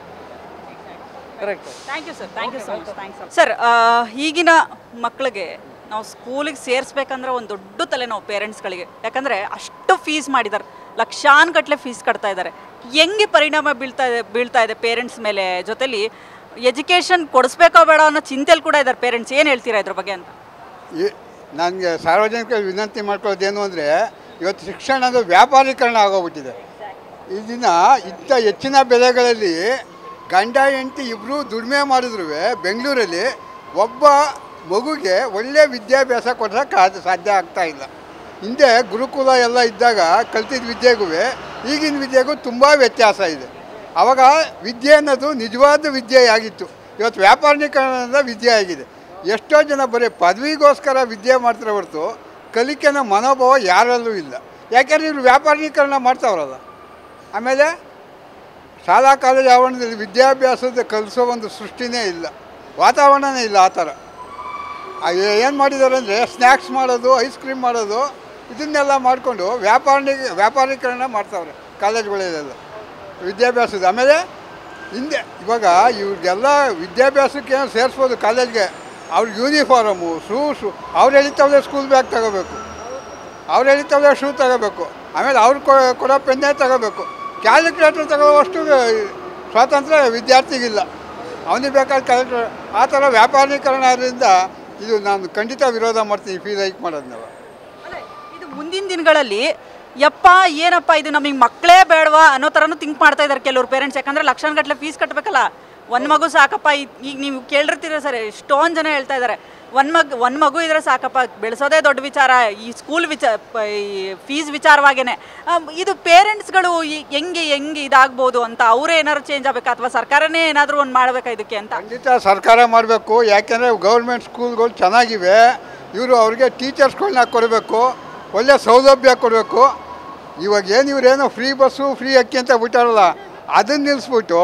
correct
thank you sir thank you so much thanks sir ಈಗಿನ ಮಕ್ಕಳಿಗೆ ನಾವು ಸ್ಕೂಲಿಗೆ ಸೇರಿಸ್ಬೇಕಂದ್ರೆ ಒಂದು ದೊಡ್ಡ ತಲೆನೋವು ಪೇರೆಂಟ್ಸ್ಗಳಿಗೆ ಯಾಕಂದರೆ ಅಷ್ಟು ಫೀಸ್ ಮಾಡಿದ್ದಾರೆ ಲಕ್ಷಾನ್ಗಟ್ಲೆ ಫೀಸ್ ಕಟ್ತಾ ಇದ್ದಾರೆ ಹೆಂಗೆ ಪರಿಣಾಮ ಬೀಳ್ತಾ ಇದೆ ಬೀಳ್ತಾ ಇದೆ ಪೇರೆಂಟ್ಸ್ ಮೇಲೆ ಜೊತೆಲಿ ಎಜುಕೇಷನ್ ಕೊಡಿಸ್ಬೇಕೋ ಬೇಡ ಅನ್ನೋ ಚಿಂತೆಲಿ ಕೂಡ ಇದ್ದಾರೆ ಪೇರೆಂಟ್ಸ್ ಏನು ಹೇಳ್ತೀರಾ ಇದ್ರ ಬಗ್ಗೆ ಅಂತ
ಈ ನನಗೆ ಸಾರ್ವಜನಿಕರಿಗೆ ವಿನಂತಿ ಮಾಡ್ಕೊಳ್ಳೋದೇನು ಅಂದರೆ ಇವತ್ತು ಶಿಕ್ಷಣ ಅದು ವ್ಯಾಪಾರೀಕರಣ ಆಗೋಗ್ಬಿಟ್ಟಿದೆ ಇದನ್ನ ಇಂಥ ಹೆಚ್ಚಿನ ಬೆಲೆಗಳಲ್ಲಿ ಗಂಡ ಹೆಂಡತಿ ಇಬ್ಬರು ದುಡಿಮೆ ಮಾಡಿದ್ರು ಬೆಂಗಳೂರಲ್ಲಿ ಒಬ್ಬ ಮಗುಗೆ ಒಳ್ಳೆಯ ವಿದ್ಯಾಭ್ಯಾಸ ಕೊಡ್ಸೋಕ್ಕೆ ಅದು ಸಾಧ್ಯ ಆಗ್ತಾ ಇಲ್ಲ ಹಿಂದೆ ಗುರುಕುಲ ಎಲ್ಲ ಇದ್ದಾಗ ಕಲ್ತಿದ್ದ ವಿದ್ಯೆಗೂ ಈಗಿನ ವಿದ್ಯೆಗೂ ತುಂಬ ವ್ಯತ್ಯಾಸ ಇದೆ ಆವಾಗ ವಿದ್ಯೆ ಅನ್ನೋದು ನಿಜವಾದ ವಿದ್ಯೆ ಆಗಿತ್ತು ಇವತ್ತು ವ್ಯಾಪಾರೀಕರಣದ ವಿದ್ಯೆ ಆಗಿದೆ ಎಷ್ಟೋ ಜನ ಬರೀ ಪದವಿಗೋಸ್ಕರ ವಿದ್ಯೆ ಮಾಡ್ತಾರೆ ಹೊರತು ಕಲಿಕೆನ ಮನೋಭಾವ ಯಾರಲ್ಲೂ ಇಲ್ಲ ಯಾಕೆಂದರೆ ಇವರು ವ್ಯಾಪಾರೀಕರಣ ಮಾಡ್ತಾವ್ರಲ್ಲ ಆಮೇಲೆ ಶಾಲಾ ಕಾಲೇಜು ಆವರಣದಲ್ಲಿ ವಿದ್ಯಾಭ್ಯಾಸದ ಕಲಿಸೋ ಒಂದು ಸೃಷ್ಟಿನೇ ಇಲ್ಲ ವಾತಾವರಣನೇ ಇಲ್ಲ ಆ ಥರ ಏನು ಮಾಡಿದ್ದಾರೆ ಅಂದರೆ ಸ್ನ್ಯಾಕ್ಸ್ ಮಾಡೋದು ಐಸ್ ಕ್ರೀಮ್ ಮಾಡೋದು ಇದನ್ನೆಲ್ಲ ಮಾಡಿಕೊಂಡು ವ್ಯಾಪಾರಿ ವ್ಯಾಪಾರೀಕರಣ ಮಾಡ್ತಾವ್ರೆ ಕಾಲೇಜ್ಗಳಲ್ಲೆಲ್ಲ ವಿದ್ಯಾಭ್ಯಾಸದ ಆಮೇಲೆ ಹಿಂದೆ ಇವಾಗ ಇವ್ರಿಗೆಲ್ಲ ವಿದ್ಯಾಭ್ಯಾಸಕ್ಕೆ ಸೇರಿಸ್ಬೋದು ಕಾಲೇಜ್ಗೆ ಅವ್ರ ಯೂನಿಫಾರಮು ಶೂಸು ಅವ್ರು ಹೇಳಿತವ್ರೆ ಸ್ಕೂಲ್ ಬ್ಯಾಗ್ ತಗೋಬೇಕು ಅವ್ರು ಹೇಳಿತವ್ರೆ ಶೂ ತಗೋಬೇಕು ಆಮೇಲೆ ಅವ್ರು ಕೊ- ಕೊಡೋ ಪೆನ್ನೇ ತಗೋಬೇಕು ಕ್ಯಾಲ್ಕುಲೇಟರ್ ತಗೋವಷ್ಟು ಸ್ವಾತಂತ್ರ್ಯ ವಿದ್ಯಾರ್ಥಿಗಿಲ್ಲ ಅವನಿಗೆ ಬೇಕಾದ ಕ್ಯಾಲ್ಕುಲೇಟರ್ ಆ ಥರ ವ್ಯಾಪಾರೀಕರಣ ಆದ್ರಿಂದ ಇದು ನಾನು ಖಂಡಿತ ವಿರೋಧ ಮಾಡ್ತೀನಿ ಫೀಸ್ ಹೈಕ್ ಮಾಡೋದು ನಾವು
ಅದೇ, ಇದು ಮುಂದಿನ ದಿನಗಳಲ್ಲಿ ಯಪ್ಪ ಏನಪ್ಪ ಇದು ನಮಗೆ ಮಕ್ಕಳೇ ಬೇಡವಾ ಅನ್ನೋ ಥರನೂ ಥಿಂಕ್ ಮಾಡ್ತಾ ಇದ್ದಾರೆ ಕೆಲವರು ಪೇರೆಂಟ್ಸ್ ಯಾಕಂದ್ರೆ ಲಕ್ಷಾನ್ಗಟ್ಲೆ ಫೀಸ್ ಕಟ್ಟಬೇಕಲ್ಲ ಒಂದು ಮಗು ಸಾಕಪ್ಪ ಈ- ಈಗ ನೀವು ಕೇಳಿರ್ತೀರ ಸರ್ ಎಷ್ಟೊಂದು ಜನ ಹೇಳ್ತಾ ಇದ್ದಾರೆ ಒಂದು ಮಗು ಒಂದು ಮಗು ಇದ್ರೆ ಸಾಕಪ್ಪ ಬೆಳೆಸೋದೇ ದೊಡ್ಡ ವಿಚಾರ ಈ ಸ್ಕೂಲ್ ವಿಚಾರ ಈ ಫೀಸ್ ವಿಚಾರವಾಗೇನೆ ಆಮ್, ಇದು ಪೇರೆಂಟ್ಸ್ಗಳು ಹೆಂಗೆ ಹೆಂಗೆ ಇದಾಗ್ಬೋದು ಅಂತ ಅವರೇ ಏನಾದ್ರು ಚೇಂಜ್ ಆಗಬೇಕಾ ಅಥವಾ ಸರ್ಕಾರನೇ ಏನಾದರೂ ಒಂದು ಮಾಡಬೇಕಾ ಇದಕ್ಕೆ ಅಂತ
ಖಂಡಿತ ಸರ್ಕಾರ ಮಾಡಬೇಕು ಯಾಕೆಂದರೆ ಗೌರ್ಮೆಂಟ್ ಸ್ಕೂಲ್ಗಳು ಚೆನ್ನಾಗಿವೆ ಇವರು ಅವ್ರಿಗೆ ಟೀಚರ್ಸ್ಗಳನ್ನ ಕೊಡಬೇಕು ಒಳ್ಳೆ ಸೌಲಭ್ಯ ಕೊಡಬೇಕು ಇವಾಗ ಏನು ಇವರೇನೋ ಫ್ರೀ ಬಸ್ಸು ಫ್ರೀ ಅಕ್ಕಿ ಅಂತ ಬಿಟ್ಟಾರಲ್ಲ ಅದನ್ನು ನಿಲ್ಲಿಸ್ಬಿಟ್ಟು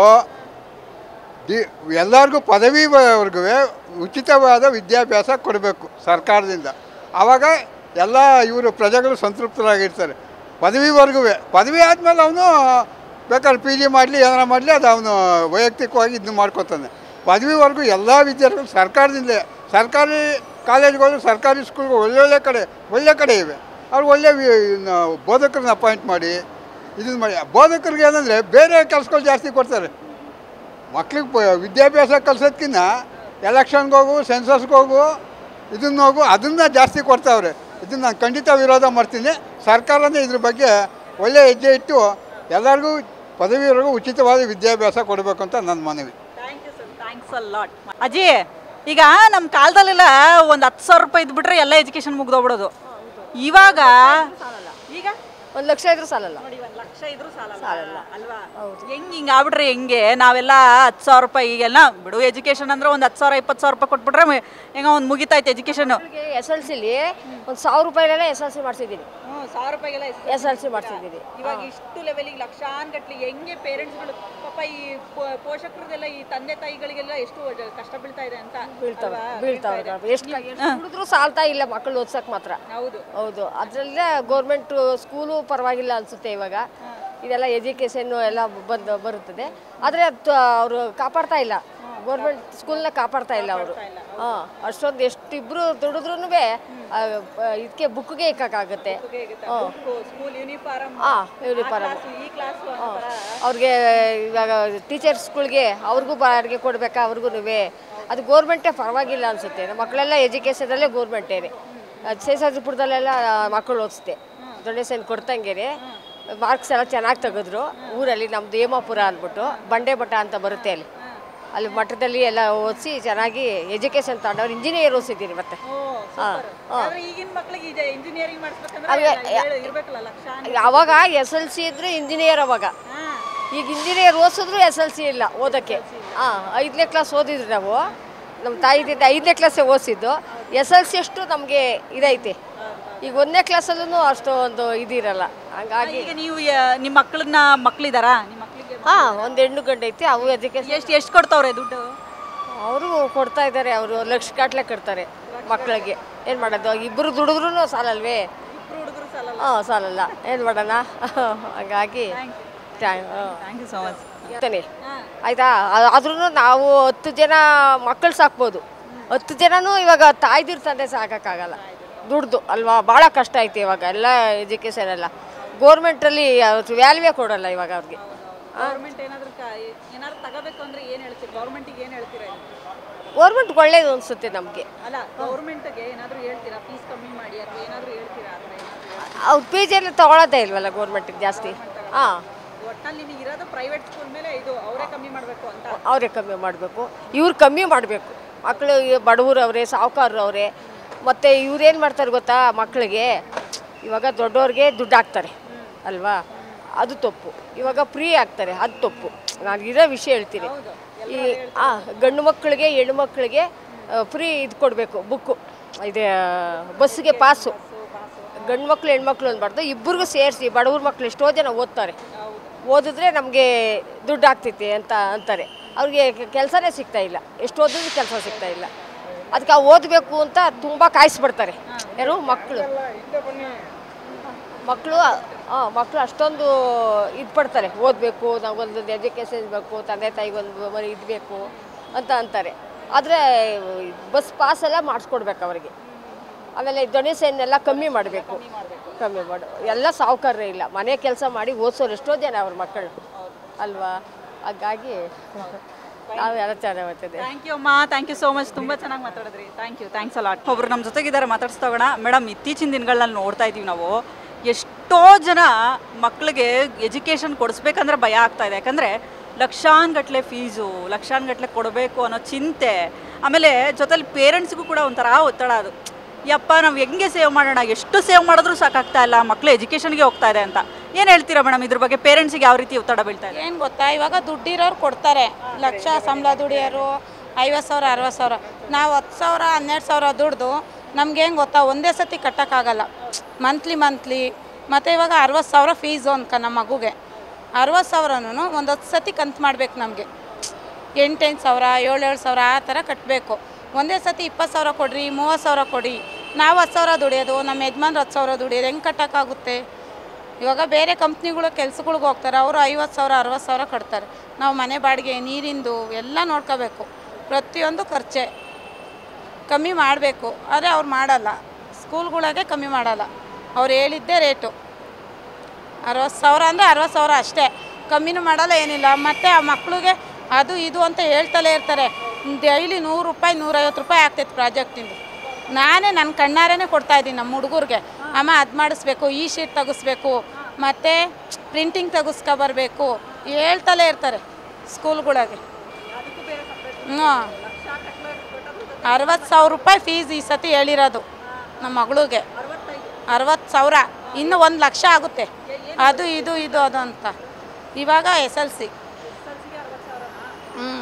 ಡಿ ಎಲ್ಲರಿಗೂ ಪದವಿವರೆಗೂ ಉಚಿತವಾದ ವಿದ್ಯಾಭ್ಯಾಸ ಕೊಡಬೇಕು ಸರ್ಕಾರದಿಂದ ಆವಾಗ ಎಲ್ಲ ಇವರು ಪ್ರಜೆಗಳು ಸಂತೃಪ್ತರಾಗಿರ್ತಾರೆ ಪದವಿವರೆಗೂ ಪದವಿ ಆದಮೇಲೆ ಅವನು ಬೇಕಾದ್ರೆ ಪಿ ಜಿ ಮಾಡಲಿ ಏನಾರ ಮಾಡಲಿ ಅದು ಅವನು ವೈಯಕ್ತಿಕವಾಗಿ ಇದನ್ನು ಮಾಡ್ಕೊತಾನೆ ಪದವಿವರೆಗೂ ಎಲ್ಲ ವಿದ್ಯಾರ್ಥಿಗಳು ಸರ್ಕಾರದಿಂದ ಸರ್ಕಾರಿ ಕಾಲೇಜ್ಗಳು ಸರ್ಕಾರಿ ಸ್ಕೂಲ್ಗಳು ಒಳ್ಳೊಳ್ಳೆ ಕಡೆ ಒಳ್ಳೆ ಕಡೆ ಇವೆ ಅವ್ರು ಒಳ್ಳೆ ವಿ- ಇನ್ನು ಬೋಧಕರನ್ನ ಅಪಾಯಿಂಟ್ ಮಾಡಿ ಇದನ್ನು ಮಾಡಿ ಬೋಧಕರಿಗೆ ಏನಂದರೆ ಬೇರೆ ಕೆಲಸಗಳು ಜಾಸ್ತಿ ಕೊಡ್ತಾರೆ ಮಕ್ಳಿಗೆ ಪ- ವಿದ್ಯಾಭ್ಯಾಸ ಕಲ್ಸೋದ್ಕಿಂತ ಎಲೆಕ್ಷನ್ಗೆ ಹೋಗು ಸೆನ್ಸಸ್ಗೆ ಹೋಗು ಇದನ್ನ ಹೋಗು ಅದನ್ನು ಜಾಸ್ತಿ ಕೊಡ್ತಾವ್ರೆ ಇದನ್ನು ನಾನು ಖಂಡಿತ ವಿರೋಧ ಮಾಡ್ತೀನಿ ಸರ್ಕಾರನೇ ಇದ್ರ ಬಗ್ಗೆ ಒಳ್ಳೆ ಹೆಜ್ಜೆ ಇಟ್ಟು ಎಲ್ಲರಿಗೂ ಪದವಿವರೆಗೂ ಉಚಿತವಾದ ವಿದ್ಯಾಭ್ಯಾಸ ಕೊಡಬೇಕು ಅಂತ ನನ್ನ ಮನವಿ
thank you sir thanks a lot ಅಜ್ಜಿ ಈಗ ನಮ್ಮ ಕಾಲದಲ್ಲೆಲ್ಲ ಒಂದು ಹತ್ತು ಸಾವಿರ ರೂಪಾಯಿ ಇದ್ಬಿಟ್ರೆ ಎಲ್ಲ ಎಜುಕೇಶನ್ ಮುಗ್ದೋಗ್ಬಿಡೋದು ಇವಾಗ ಈಗ
ಒಂದು ಲಕ್ಷ ಇದ್ರೂ ಸಾಲಲ್ಲ
ನೋಡಿ ಒಂದು ಲಕ್ಷ ಇದ್ರೂ ಸಾಲಲ್ಲ ಅಲ್ವಾ ಹೆಂಗ್ ಹಿಂಗ್ ಆಗ್ಬಿಟ್ರೆ ಹೆಂಗೆ ನಾವೆಲ್ಲ ಹತ್ತು ಸಾವಿರ ರೂಪಾಯಿ ಈಗೆಲ್ಲ ಬಿಡು ಎಜುಕೇಶನ್ ಅಂದ್ರೆ ಒಂದು ಹತ್ತು ಸಾವಿರ ಇಪ್ಪತ್ತು ಸಾವಿರ ರೂಪಾಯಿ ಕೊಟ್ಬಿಟ್ರೆ ಮ- ಹೆಂಗ ಒಂದು ಮುಗಿತಾಯ್ತು ಎಜುಕೇಶನ್
ಎಸ್ ಎಲ್ ಸಿಲಿ ಒಂದು ಸಾವಿರ ರೂಪಾಯಿಲೆಲ್ಲ ಎಸ್ ಎಲ್ ಸಿ ಮಾಡಿಸಿದ್ದೀನಿ
ಸಾವಿರ ರೂಪಾಯಿಗೆಲ್ಲ
ಎಸ್ ಎಲ್ ಸಿ ಮಾಡಿಸಿದ್ದೀನಿ
ಇವಾಗ ಇಷ್ಟು ಲೆವೆಲಿಗೆ ಲಕ್ಷಾನ್ ಗಟ್ಲಿ ಹೆಂಗೆ ಪೇರೆಂಟ್ಸ್ಗಳು ಪಾಪ ಈ ಪೋ- ಪೋಷಕರದೆಲ್ಲ ಈ ತಂದೆ ತಾಯಿಗಳಿಗೆಲ್ಲ ಎಷ್ಟು ಜ- ಕಷ್ಟ ಬೀಳ್ತಾ ಇದೆ ಅಂತ
ಬೀಳ್ತಾವೆ
ಅಲ್ವಾ?
ಬೀಳ್ತಾವೆ ಎಷ್ಟು ಎಷ್ಟು ದುಡಿದ್ರೂ ಸಾಲ್ತಾ ಇಲ್ಲ ಮಕ್ಕಳು ಓದ್ಸಕ್ಕೆ ಮಾತ್ರ
ಹೌದು
ಹೌದು ಅದರಲ್ಲೇ ಗೌರ್ಮೆಂಟ್ ಸ್ಕೂಲು ಪರವಾಗಿಲ್ಲ ಅನಿಸುತ್ತೆ ಇವಾಗ ಇದೆಲ್ಲ ಎಜುಕೇಷನ್ನು ಎಲ್ಲ ಬಂದು ಬರುತ್ತದೆ ಆದರೆ ಅವರು ಕಾಪಾಡ್ತಾ ಇಲ್ಲ ಗೌರ್ಮೆಂಟ್ ಸ್ಕೂಲ್ನ ಕಾಪಾಡ್ತಾ ಇಲ್ಲ ಅವರು ಹಾಂ ಅಷ್ಟೊಂದು ಎಷ್ಟು ಇಬ್ಬರು ದುಡಿದ್ರೂ ಇದಕ್ಕೆ ಬುಕ್ಗೆ ಇಕ್ಕಾಗುತ್ತೆ ಹಾಂ
ಸ್ಕೂಲ್ ಯೂನಿಫಾರ್ಮ್
ಹಾಂ ಯೂನಿಫಾರ್ಮ್
ಈ ಕ್ಲಾಸ್
ಅವ್ರಿಗೆ ಇವಾಗ ಟೀಚರ್ಸ್ಗಳಿಗೆ ಅವ್ರಿಗೂ ಬಾಡಿಗೆ ಕೊಡಬೇಕಾ ಅವ್ರಿಗೂ ಅದು ಗೋರ್ಮೆಂಟೇ ಪರವಾಗಿಲ್ಲ ಅನಿಸುತ್ತೆ ನಮ್ಮ ಮಕ್ಕಳೆಲ್ಲ ಎಜುಕೇಷನಲ್ಲೇ ಗೋರ್ಮೆಂಟೇನೆ ಶೇಷಾದ್ರಿಪುರದಲ್ಲೆಲ್ಲ ಮಕ್ಕಳು ಓದಿಸ್ತೆ ಡೊನೇಷನ್ ಕೊಡ್ತಂಗೆ ಮಾರ್ಕ್ಸ್ ಎಲ್ಲ ಚೆನ್ನಾಗಿ ತೆಗೆದ್ರು ಊರಲ್ಲಿ ನಮ್ಮದು ಹೇಮಾಪುರ ಅಂದ್ಬಿಟ್ಟು ಬಂಡೆ ಮಠ ಅಂತ ಬರುತ್ತೆ ಅಲ್ಲಿ ಅಲ್ಲಿ ಮಠದಲ್ಲಿ ಎಲ್ಲ ಓದಿಸಿ ಚೆನ್ನಾಗಿ ಎಜುಕೇಷನ್ ತಗೊಂಡವ್ರು ಇಂಜಿನಿಯರ್ ಓದಿಸಿದ್ದೀನಿ ಮತ್ತೆ ಹಾಂ ಹಾಂ
ಈಗಿನ ಮಕ್ಳಿಗೆ ಈಗ ಇಂಜಿನಿಯರಿಂಗ್ ಮಾಡಿಸ್ಬೇಕಂದ್ರೆ
ಅವೆ-
ಏಳು ಇರ್ಬೇಕಲ್ಲ ಲಕ್ಷ
ಅವಾಗ ಎಸ್ ಎಲ್ ಸಿ ಇದ್ರೆ ಇಂಜಿನಿಯರ್ ಅವಾಗ ಈಗ ಇಂಜಿನಿಯರ್ ಓದಿಸಿದ್ರು ಎಸ್ ಎಲ್ ಸಿ ಇಲ್ಲ ಓದೋಕ್ಕೆ ಹಾಂ ಐದನೇ ಕ್ಲಾಸ್ ಓದಿದ್ರು ನಾವು ನಮ್ಮ ತಾಯಿದಿಂದ ಐದನೇ ಕ್ಲಾಸೇ ಓದಿಸಿದ್ದು ಎಸ್ ಎಲ್ ಸಿ ಅಷ್ಟು ನಮಗೆ ಇದೈತೆ ಈಗ ಒಂದನೇ ಕ್ಲಾಸಲ್ಲೂ ಅಷ್ಟು ಒಂದು ಇದಿರಲ್ಲ ಹಂಗಾಗಿ
ಈಗ ನೀವು ಯ- ನಿಮ್ಮ ಮಕ್ಕಳನ್ನ ಮಕ್ಳಿದಾರಾ ನಿಮ್ಮ ಮಕ್ಳಿಗೆ
ಹಾಂ ಒಂದು ಹೆಣ್ಣು ಗಂಡು ಐತೆ ಅವು ಎಜುಕೇಶನ್
ಎಷ್ಟು ಎಷ್ಟು ಕೊಡ್ತಾವ್ರೆ ದುಡ್ಡು
ಅವರು ಕೊಡ್ತಾ ಇದ್ದಾರೆ ಅವರು ಲಕ್ಷ ಗಟ್ಟಲೆ ಕೊಡ್ತಾರೆ ಮಕ್ಕಳಿಗೆ ಏನು ಮಾಡೋದು ಇಬ್ಬರು ದುಡಿದ್ರೂ ಸಾಲಲ್ವೇ
ಹುಡುಗರು ಸಾಲ
ಹಾಂ ಸಾಲಲ್ಲ ಏನು ಮಾಡೋಣ ಹಾಗಾಗಿ thank
thank you so much
ಇರ್ತಾನೆ ಆಯ್ತಾ ಆದ್ರೂ ನಾವು ಹತ್ತು ಜನ ಮಕ್ಕಳು ಸಾಕ್ಬೋದು ಹತ್ತು ಜನನೂ ಇವಾಗ ತಾಯ್ದಿರ್ ತಂದೆ ಸಾಕೋಕ್ಕಾಗಲ್ಲ ದುಡ್ದು ಅಲ್ವಾ ಭಾಳ ಕಷ್ಟ ಐತೆ ಇವಾಗ ಎಲ್ಲ ಎಜುಕೇಷನ್ ಎಲ್ಲ ಗೋರ್ಮೆಂಟಲ್ಲಿ ವ್ಯಾಲ್ಯೂವೇ ಕೊಡಲ್ಲ ಇವಾಗ ಅವ್ರಿಗೆ
ಗೌರ್ಮೆಂಟ್ ಏನಾದ್ರು ಕ- ಏನಾದ್ರು ತಗೋಬೇಕು ಅಂದ್ರೆ ಏನ್ ಹೇಳ್ತೀರಿ ಗೌರ್ಮೆಂಟಿಗೆ ಏನ್ ಹೇಳ್ತೀರಾ ಇದು?
ಗೋರ್ಮೆಂಟ್ ಒಳ್ಳೇದು ಅನಿಸುತ್ತೆ ನಮಗೆ
ಅಲ್ಲ ಗೌರ್ಮೆಂಟ್ಗೆ ಏನಾದ್ರು ಹೇಳ್ತೀರಾ ಫೀಸ್ ಕಮ್ಮಿ ಮಾಡಿ ಅಥವಾ ಏನಾದ್ರು ಹೇಳ್ತೀರಾ ಆ ಥರ ಏನಾದ್ರು?
ಅವ್ರು ಪಿ ಜಿ ಎಲ್ಲ ತೊಗೊಳೋದೇ ಇಲ್ವಲ್ಲ ಗೋರ್ಮೆಂಟಿಗೆ ಜಾಸ್ತಿ ಹಾಂ
ಒಟ್ನಲ್ಲಿ ನಿಮಗೆ ಇರೋದು ಪ್ರೈವೇಟ್ ಸ್ಕೂಲ್ ಮೇಲೆ ಇದು ಅವರೇ ಕಮ್ಮಿ ಮಾಡಬೇಕು ಅಂತ
ಅವರೇ ಕಮ್ಮಿ ಮಾಡಬೇಕು ಇವ್ರು ಕಮ್ಮಿ ಮಾಡಬೇಕು ಮಕ್ಕಳು ಬಡವರವ್ರೆ ಸಾಹುಕಾರರವ್ರೆ ಮತ್ತು ಇವ್ರೇನು ಮಾಡ್ತಾರೆ ಗೊತ್ತಾ ಮಕ್ಕಳಿಗೆ ಇವಾಗ ದೊಡ್ಡವ್ರಿಗೆ ದುಡ್ಡು ಹಾಕ್ತಾರೆ ಅಲ್ವಾ ಅದು ತಪ್ಪು ಇವಾಗ ಫ್ರೀ ಆಗ್ತಾರೆ ಅದು ತಪ್ಪು ನಾನು ಇರೋ ವಿಷಯ ಹೇಳ್ತೀನಿ ಈ ಆ ಗಂಡು ಮಕ್ಕಳಿಗೆ ಹೆಣ್ಣು ಮಕ್ಕಳಿಗೆ ಫ್ರೀ ಇದು ಕೊಡಬೇಕು ಬುಕ್ಕು ಇದು ಬಸ್ಸಿಗೆ ಪಾಸು ಗಂಡು ಮಕ್ಳು ಹೆಣ್ಮಕ್ಳು ಅಂದ್ಬಾರ್ದು ಇಬ್ಬರಿಗೂ ಸೇರಿಸಿ ಬಡವ್ರ ಮಕ್ಳು ಎಷ್ಟೋ ಜನ ಓದ್ತಾರೆ ಓದಿದ್ರೆ ನಮಗೆ ದುಡ್ಡು ಆಗ್ತೈತೆ ಅಂತ ಅಂತಾರೆ ಅವ್ರಿಗೆ ಕೆಲಸನೇ ಸಿಗ್ತಾ ಇಲ್ಲ ಎಷ್ಟು ಓದಿದ್ರು ಕೆಲಸ ಸಿಗ್ತಾ ಇಲ್ಲ ಅದಕ್ಕೆ ಓದಬೇಕು ಅಂತ ತುಂಬ ಕಾಯಿಸ್ಬಿಡ್ತಾರೆ ಯಾರು ಮಕ್ಕಳು ಮಕ್ಕಳು ಹಾಂ ಮಕ್ಕಳು ಅಷ್ಟೊಂದು ಇದು ಪಡ್ತಾರೆ ಓದಬೇಕು ನಾವೊಂದು ಎಜುಕೇಷನ್ ಬೇಕು ತಂದೆ ತಾಯಿಗೆ ಒಂದು ಮನೆ ಇದು ಬೇಕು ಅಂತ ಅಂತಾರೆ ಆದರೆ ಬಸ್ ಪಾಸ್ ಎಲ್ಲ ಮಾಡಿಸ್ಕೊಡ್ಬೇಕು ಅವರಿಗೆ ಆಮೇಲೆ ಡೊನೇಷನ್ ಎಲ್ಲ ಕಮ್ಮಿ ಮಾಡಬೇಕು ಕಮ್ಮಿ ಮಾಡು ಎಲ್ಲ ಸಾವುಕಾರರೇ ಇಲ್ಲ ಮನೆ ಕೆಲಸ ಮಾಡಿ ಓದಿಸೋರು ಎಷ್ಟೋ ಜನ ಅವ್ರ ಮಕ್ಕಳು ಅಲ್ವಾ ಹಾಗಾಗಿ ನಾವು ಎಲ್ಲ ಚೆನ್ನಾಗಿ ಓದ್ತಿದ್ದೆ
ಥ್ಯಾಂಕ್ ಯು ಅಮ್ಮ ಥ್ಯಾಂಕ್ ಯು ಸೋ ಮಚ್ ತುಂಬ ಚೆನ್ನಾಗಿ ಮಾತಾಡಿದ್ರಿ ಥ್ಯಾಂಕ್ ಯು ಥ್ಯಾಂಕ್ಸ್ ಅಲಾಟ್ ಒಬ್ರು ನಮ್ಮ ಜೊತೆಗಿದ್ದಾರೆ ಮಾತಾಡ್ಸ್ತಾಗೋಣ ಮೇಡಮ್ ಇತ್ತೀಚಿನ ದಿನಗಳಲ್ಲಿ ನೋಡ್ತಾ ಇದ್ದೀವಿ ನಾವು ಎಷ್ಟೋ ಜನ ಮಕ್ಕಳಿಗೆ ಎಜುಕೇಷನ್ ಕೊಡಿಸ್ಬೇಕಂದ್ರೆ ಭಯ ಆಗ್ತಾ ಇದೆ ಯಾಕಂದರೆ ಲಕ್ಷಾನ್ಗಟ್ಲೆ ಫೀಸು ಲಕ್ಷಾನ್ಗಟ್ಲೆ ಕೊಡಬೇಕು ಅನ್ನೋ ಚಿಂತೆ ಆಮೇಲೆ ಜೊತೆಲಿ ಪೇರೆಂಟ್ಸ್ಗೂ ಕೂಡ ಒಂಥರ ಒತ್ತಡ ಅದು ಯಪ್ಪ ನಾವು ಹೆಂಗೆ ಸೇವ್ ಮಾಡೋಣ ಎಷ್ಟು ಸೇವ್ ಮಾಡಿದ್ರೂ ಸಾಕಾಗ್ತಾ ಇಲ್ಲ ಮಕ್ಕಳು ಎಜುಕೇಷನ್ಗೆ ಹೋಗ್ತಾ ಇದೆ ಅಂತ ಏನು ಹೇಳ್ತೀರಾ ಮೇಡಮ್ ಇದ್ರ ಬಗ್ಗೆ ಪೇರೆಂಟ್ಸಿಗೆ ಯಾವ ರೀತಿ ಒತ್ತಡ ಬೀಳ್ತಾ ಇದೆ
ಏನು ಗೊತ್ತಾ ಇವಾಗ ದುಡ್ಡಿರೋರು ಕೊಡ್ತಾರೆ ಲಕ್ಷ ಸಂಬಳ ದುಡಿಯೋರು ಐವತ್ತು ಸಾವಿರ ಅರವತ್ತು ಸಾವಿರ ನಾವು ಹತ್ತು ಸಾವಿರ ಹನ್ನೆರಡು ಸಾವಿರ ದುಡ್ದು ನಮ್ಗೆ ಏನು ಗೊತ್ತಾ ಒಂದೇ ಸತಿ ಕಟ್ಟೋಕ್ಕಾಗಲ್ಲ ಮಂತ್ಲಿ ಮಂತ್ಲಿ ಮತ್ತು ಇವಾಗ ಅರವತ್ತು ಸಾವಿರ ಫೀಸು ಅನ್ಕ ನಮ್ಮ ಮಗುಗೆ ಅರವತ್ತು ಸಾವಿರನೂ ಒಂದು ಹತ್ತು ಸತಿ ಕಂತು ಮಾಡ್ಬೇಕು ನಮಗೆ ಎಂಟೆಂಟು ಸಾವಿರ ಏಳು ಏಳು ಸಾವಿರ ಆ ಥರ ಕಟ್ಟಬೇಕು ಒಂದೇ ಸತಿ ಇಪ್ಪತ್ತು ಸಾವಿರ ಕೊಡ್ರಿ ಮೂವತ್ತು ಸಾವಿರ ಕೊಡಿ ನಾವು ಹತ್ತು ಸಾವಿರ ದುಡಿಯೋದು ನಮ್ಮ ಯಜಮಾನ್ರು ಹತ್ತು ಸಾವಿರ ದುಡಿಯೋದು ಹೆಂಗೆ ಕಟ್ಟೋಕ್ಕಾಗುತ್ತೆ ಇವಾಗ ಬೇರೆ ಕಂಪ್ನಿಗಳು ಕೆಲ್ಸಗಳ್ಗೆ ಹೋಗ್ತಾರೆ ಅವರು ಐವತ್ತು ಸಾವಿರ ಅರವತ್ತು ಸಾವಿರ ಕಟ್ತಾರೆ ನಾವು ಮನೆ ಬಾಡಿಗೆ ನೀರಿಂದು ಎಲ್ಲ ನೋಡ್ಕೋಬೇಕು ಪ್ರತಿಯೊಂದು ಖರ್ಚೆ ಕಮ್ಮಿ ಮಾಡಬೇಕು ಆದರೆ ಅವ್ರು ಮಾಡಲ್ಲ ಸ್ಕೂಲ್ಗಳಿಗೆ ಕಮ್ಮಿ ಮಾಡಲ್ಲ ಅವ್ರು ಹೇಳಿದ್ದೇ ರೇಟು ಅರವತ್ತು ಸಾವಿರ ಅಂದರೆ ಅರವತ್ತು ಸಾವಿರ ಅಷ್ಟೇ ಕಮ್ಮಿನೂ ಮಾಡಲ್ಲ ಏನಿಲ್ಲ ಮತ್ತು ಆ ಮಕ್ಳಿಗೆ ಅದು ಇದು ಅಂತ ಹೇಳ್ತಲೇ ಇರ್ತಾರೆ ಡೈಲಿ ನೂರು ರೂಪಾಯಿ ನೂರೈವತ್ತು ರೂಪಾಯಿ ಆಗ್ತೈತೆ ಪ್ರಾಜೆಕ್ಟಿಂದು ನಾನೇ ನನ್ನ ಕಣ್ಣಾರೇ ಕೊಡ್ತಾಯಿದ್ದೀನಿ ನಮ್ಮ ಹುಡುಗರಿಗೆ ಅಮ್ಮ ಅದು ಮಾಡಿಸ್ಬೇಕು ಈ ಶೀಟ್ ತೆಗಿಸ್ಬೇಕು ಮತ್ತು ಪ್ರಿಂಟಿಂಗ್ ತೆಗಿಸ್ಕೊ ಬರಬೇಕು ಹೇಳ್ತಲೇ ಇರ್ತಾರೆ ಸ್ಕೂಲ್ಗಳಿಗೆ ಹ್ಞೂ ಅರವತ್ತು ಸಾವಿರ ರೂಪಾಯಿ ಫೀಸ್ ಈ ಸತಿ ಹೇಳಿರೋದು ನಮ್ಮ ಮಗಳಿಗೆ ಅರವತ್ತು ಸಾವಿರ ಇನ್ನು ಒಂದು ಲಕ್ಷ ಆಗುತ್ತೆ ಅದು ಇದು ಇದು ಅದು ಅಂತ ಇವಾಗ ಎಸ್ ಎಲ್ ಸಿ ಹ್ಞೂ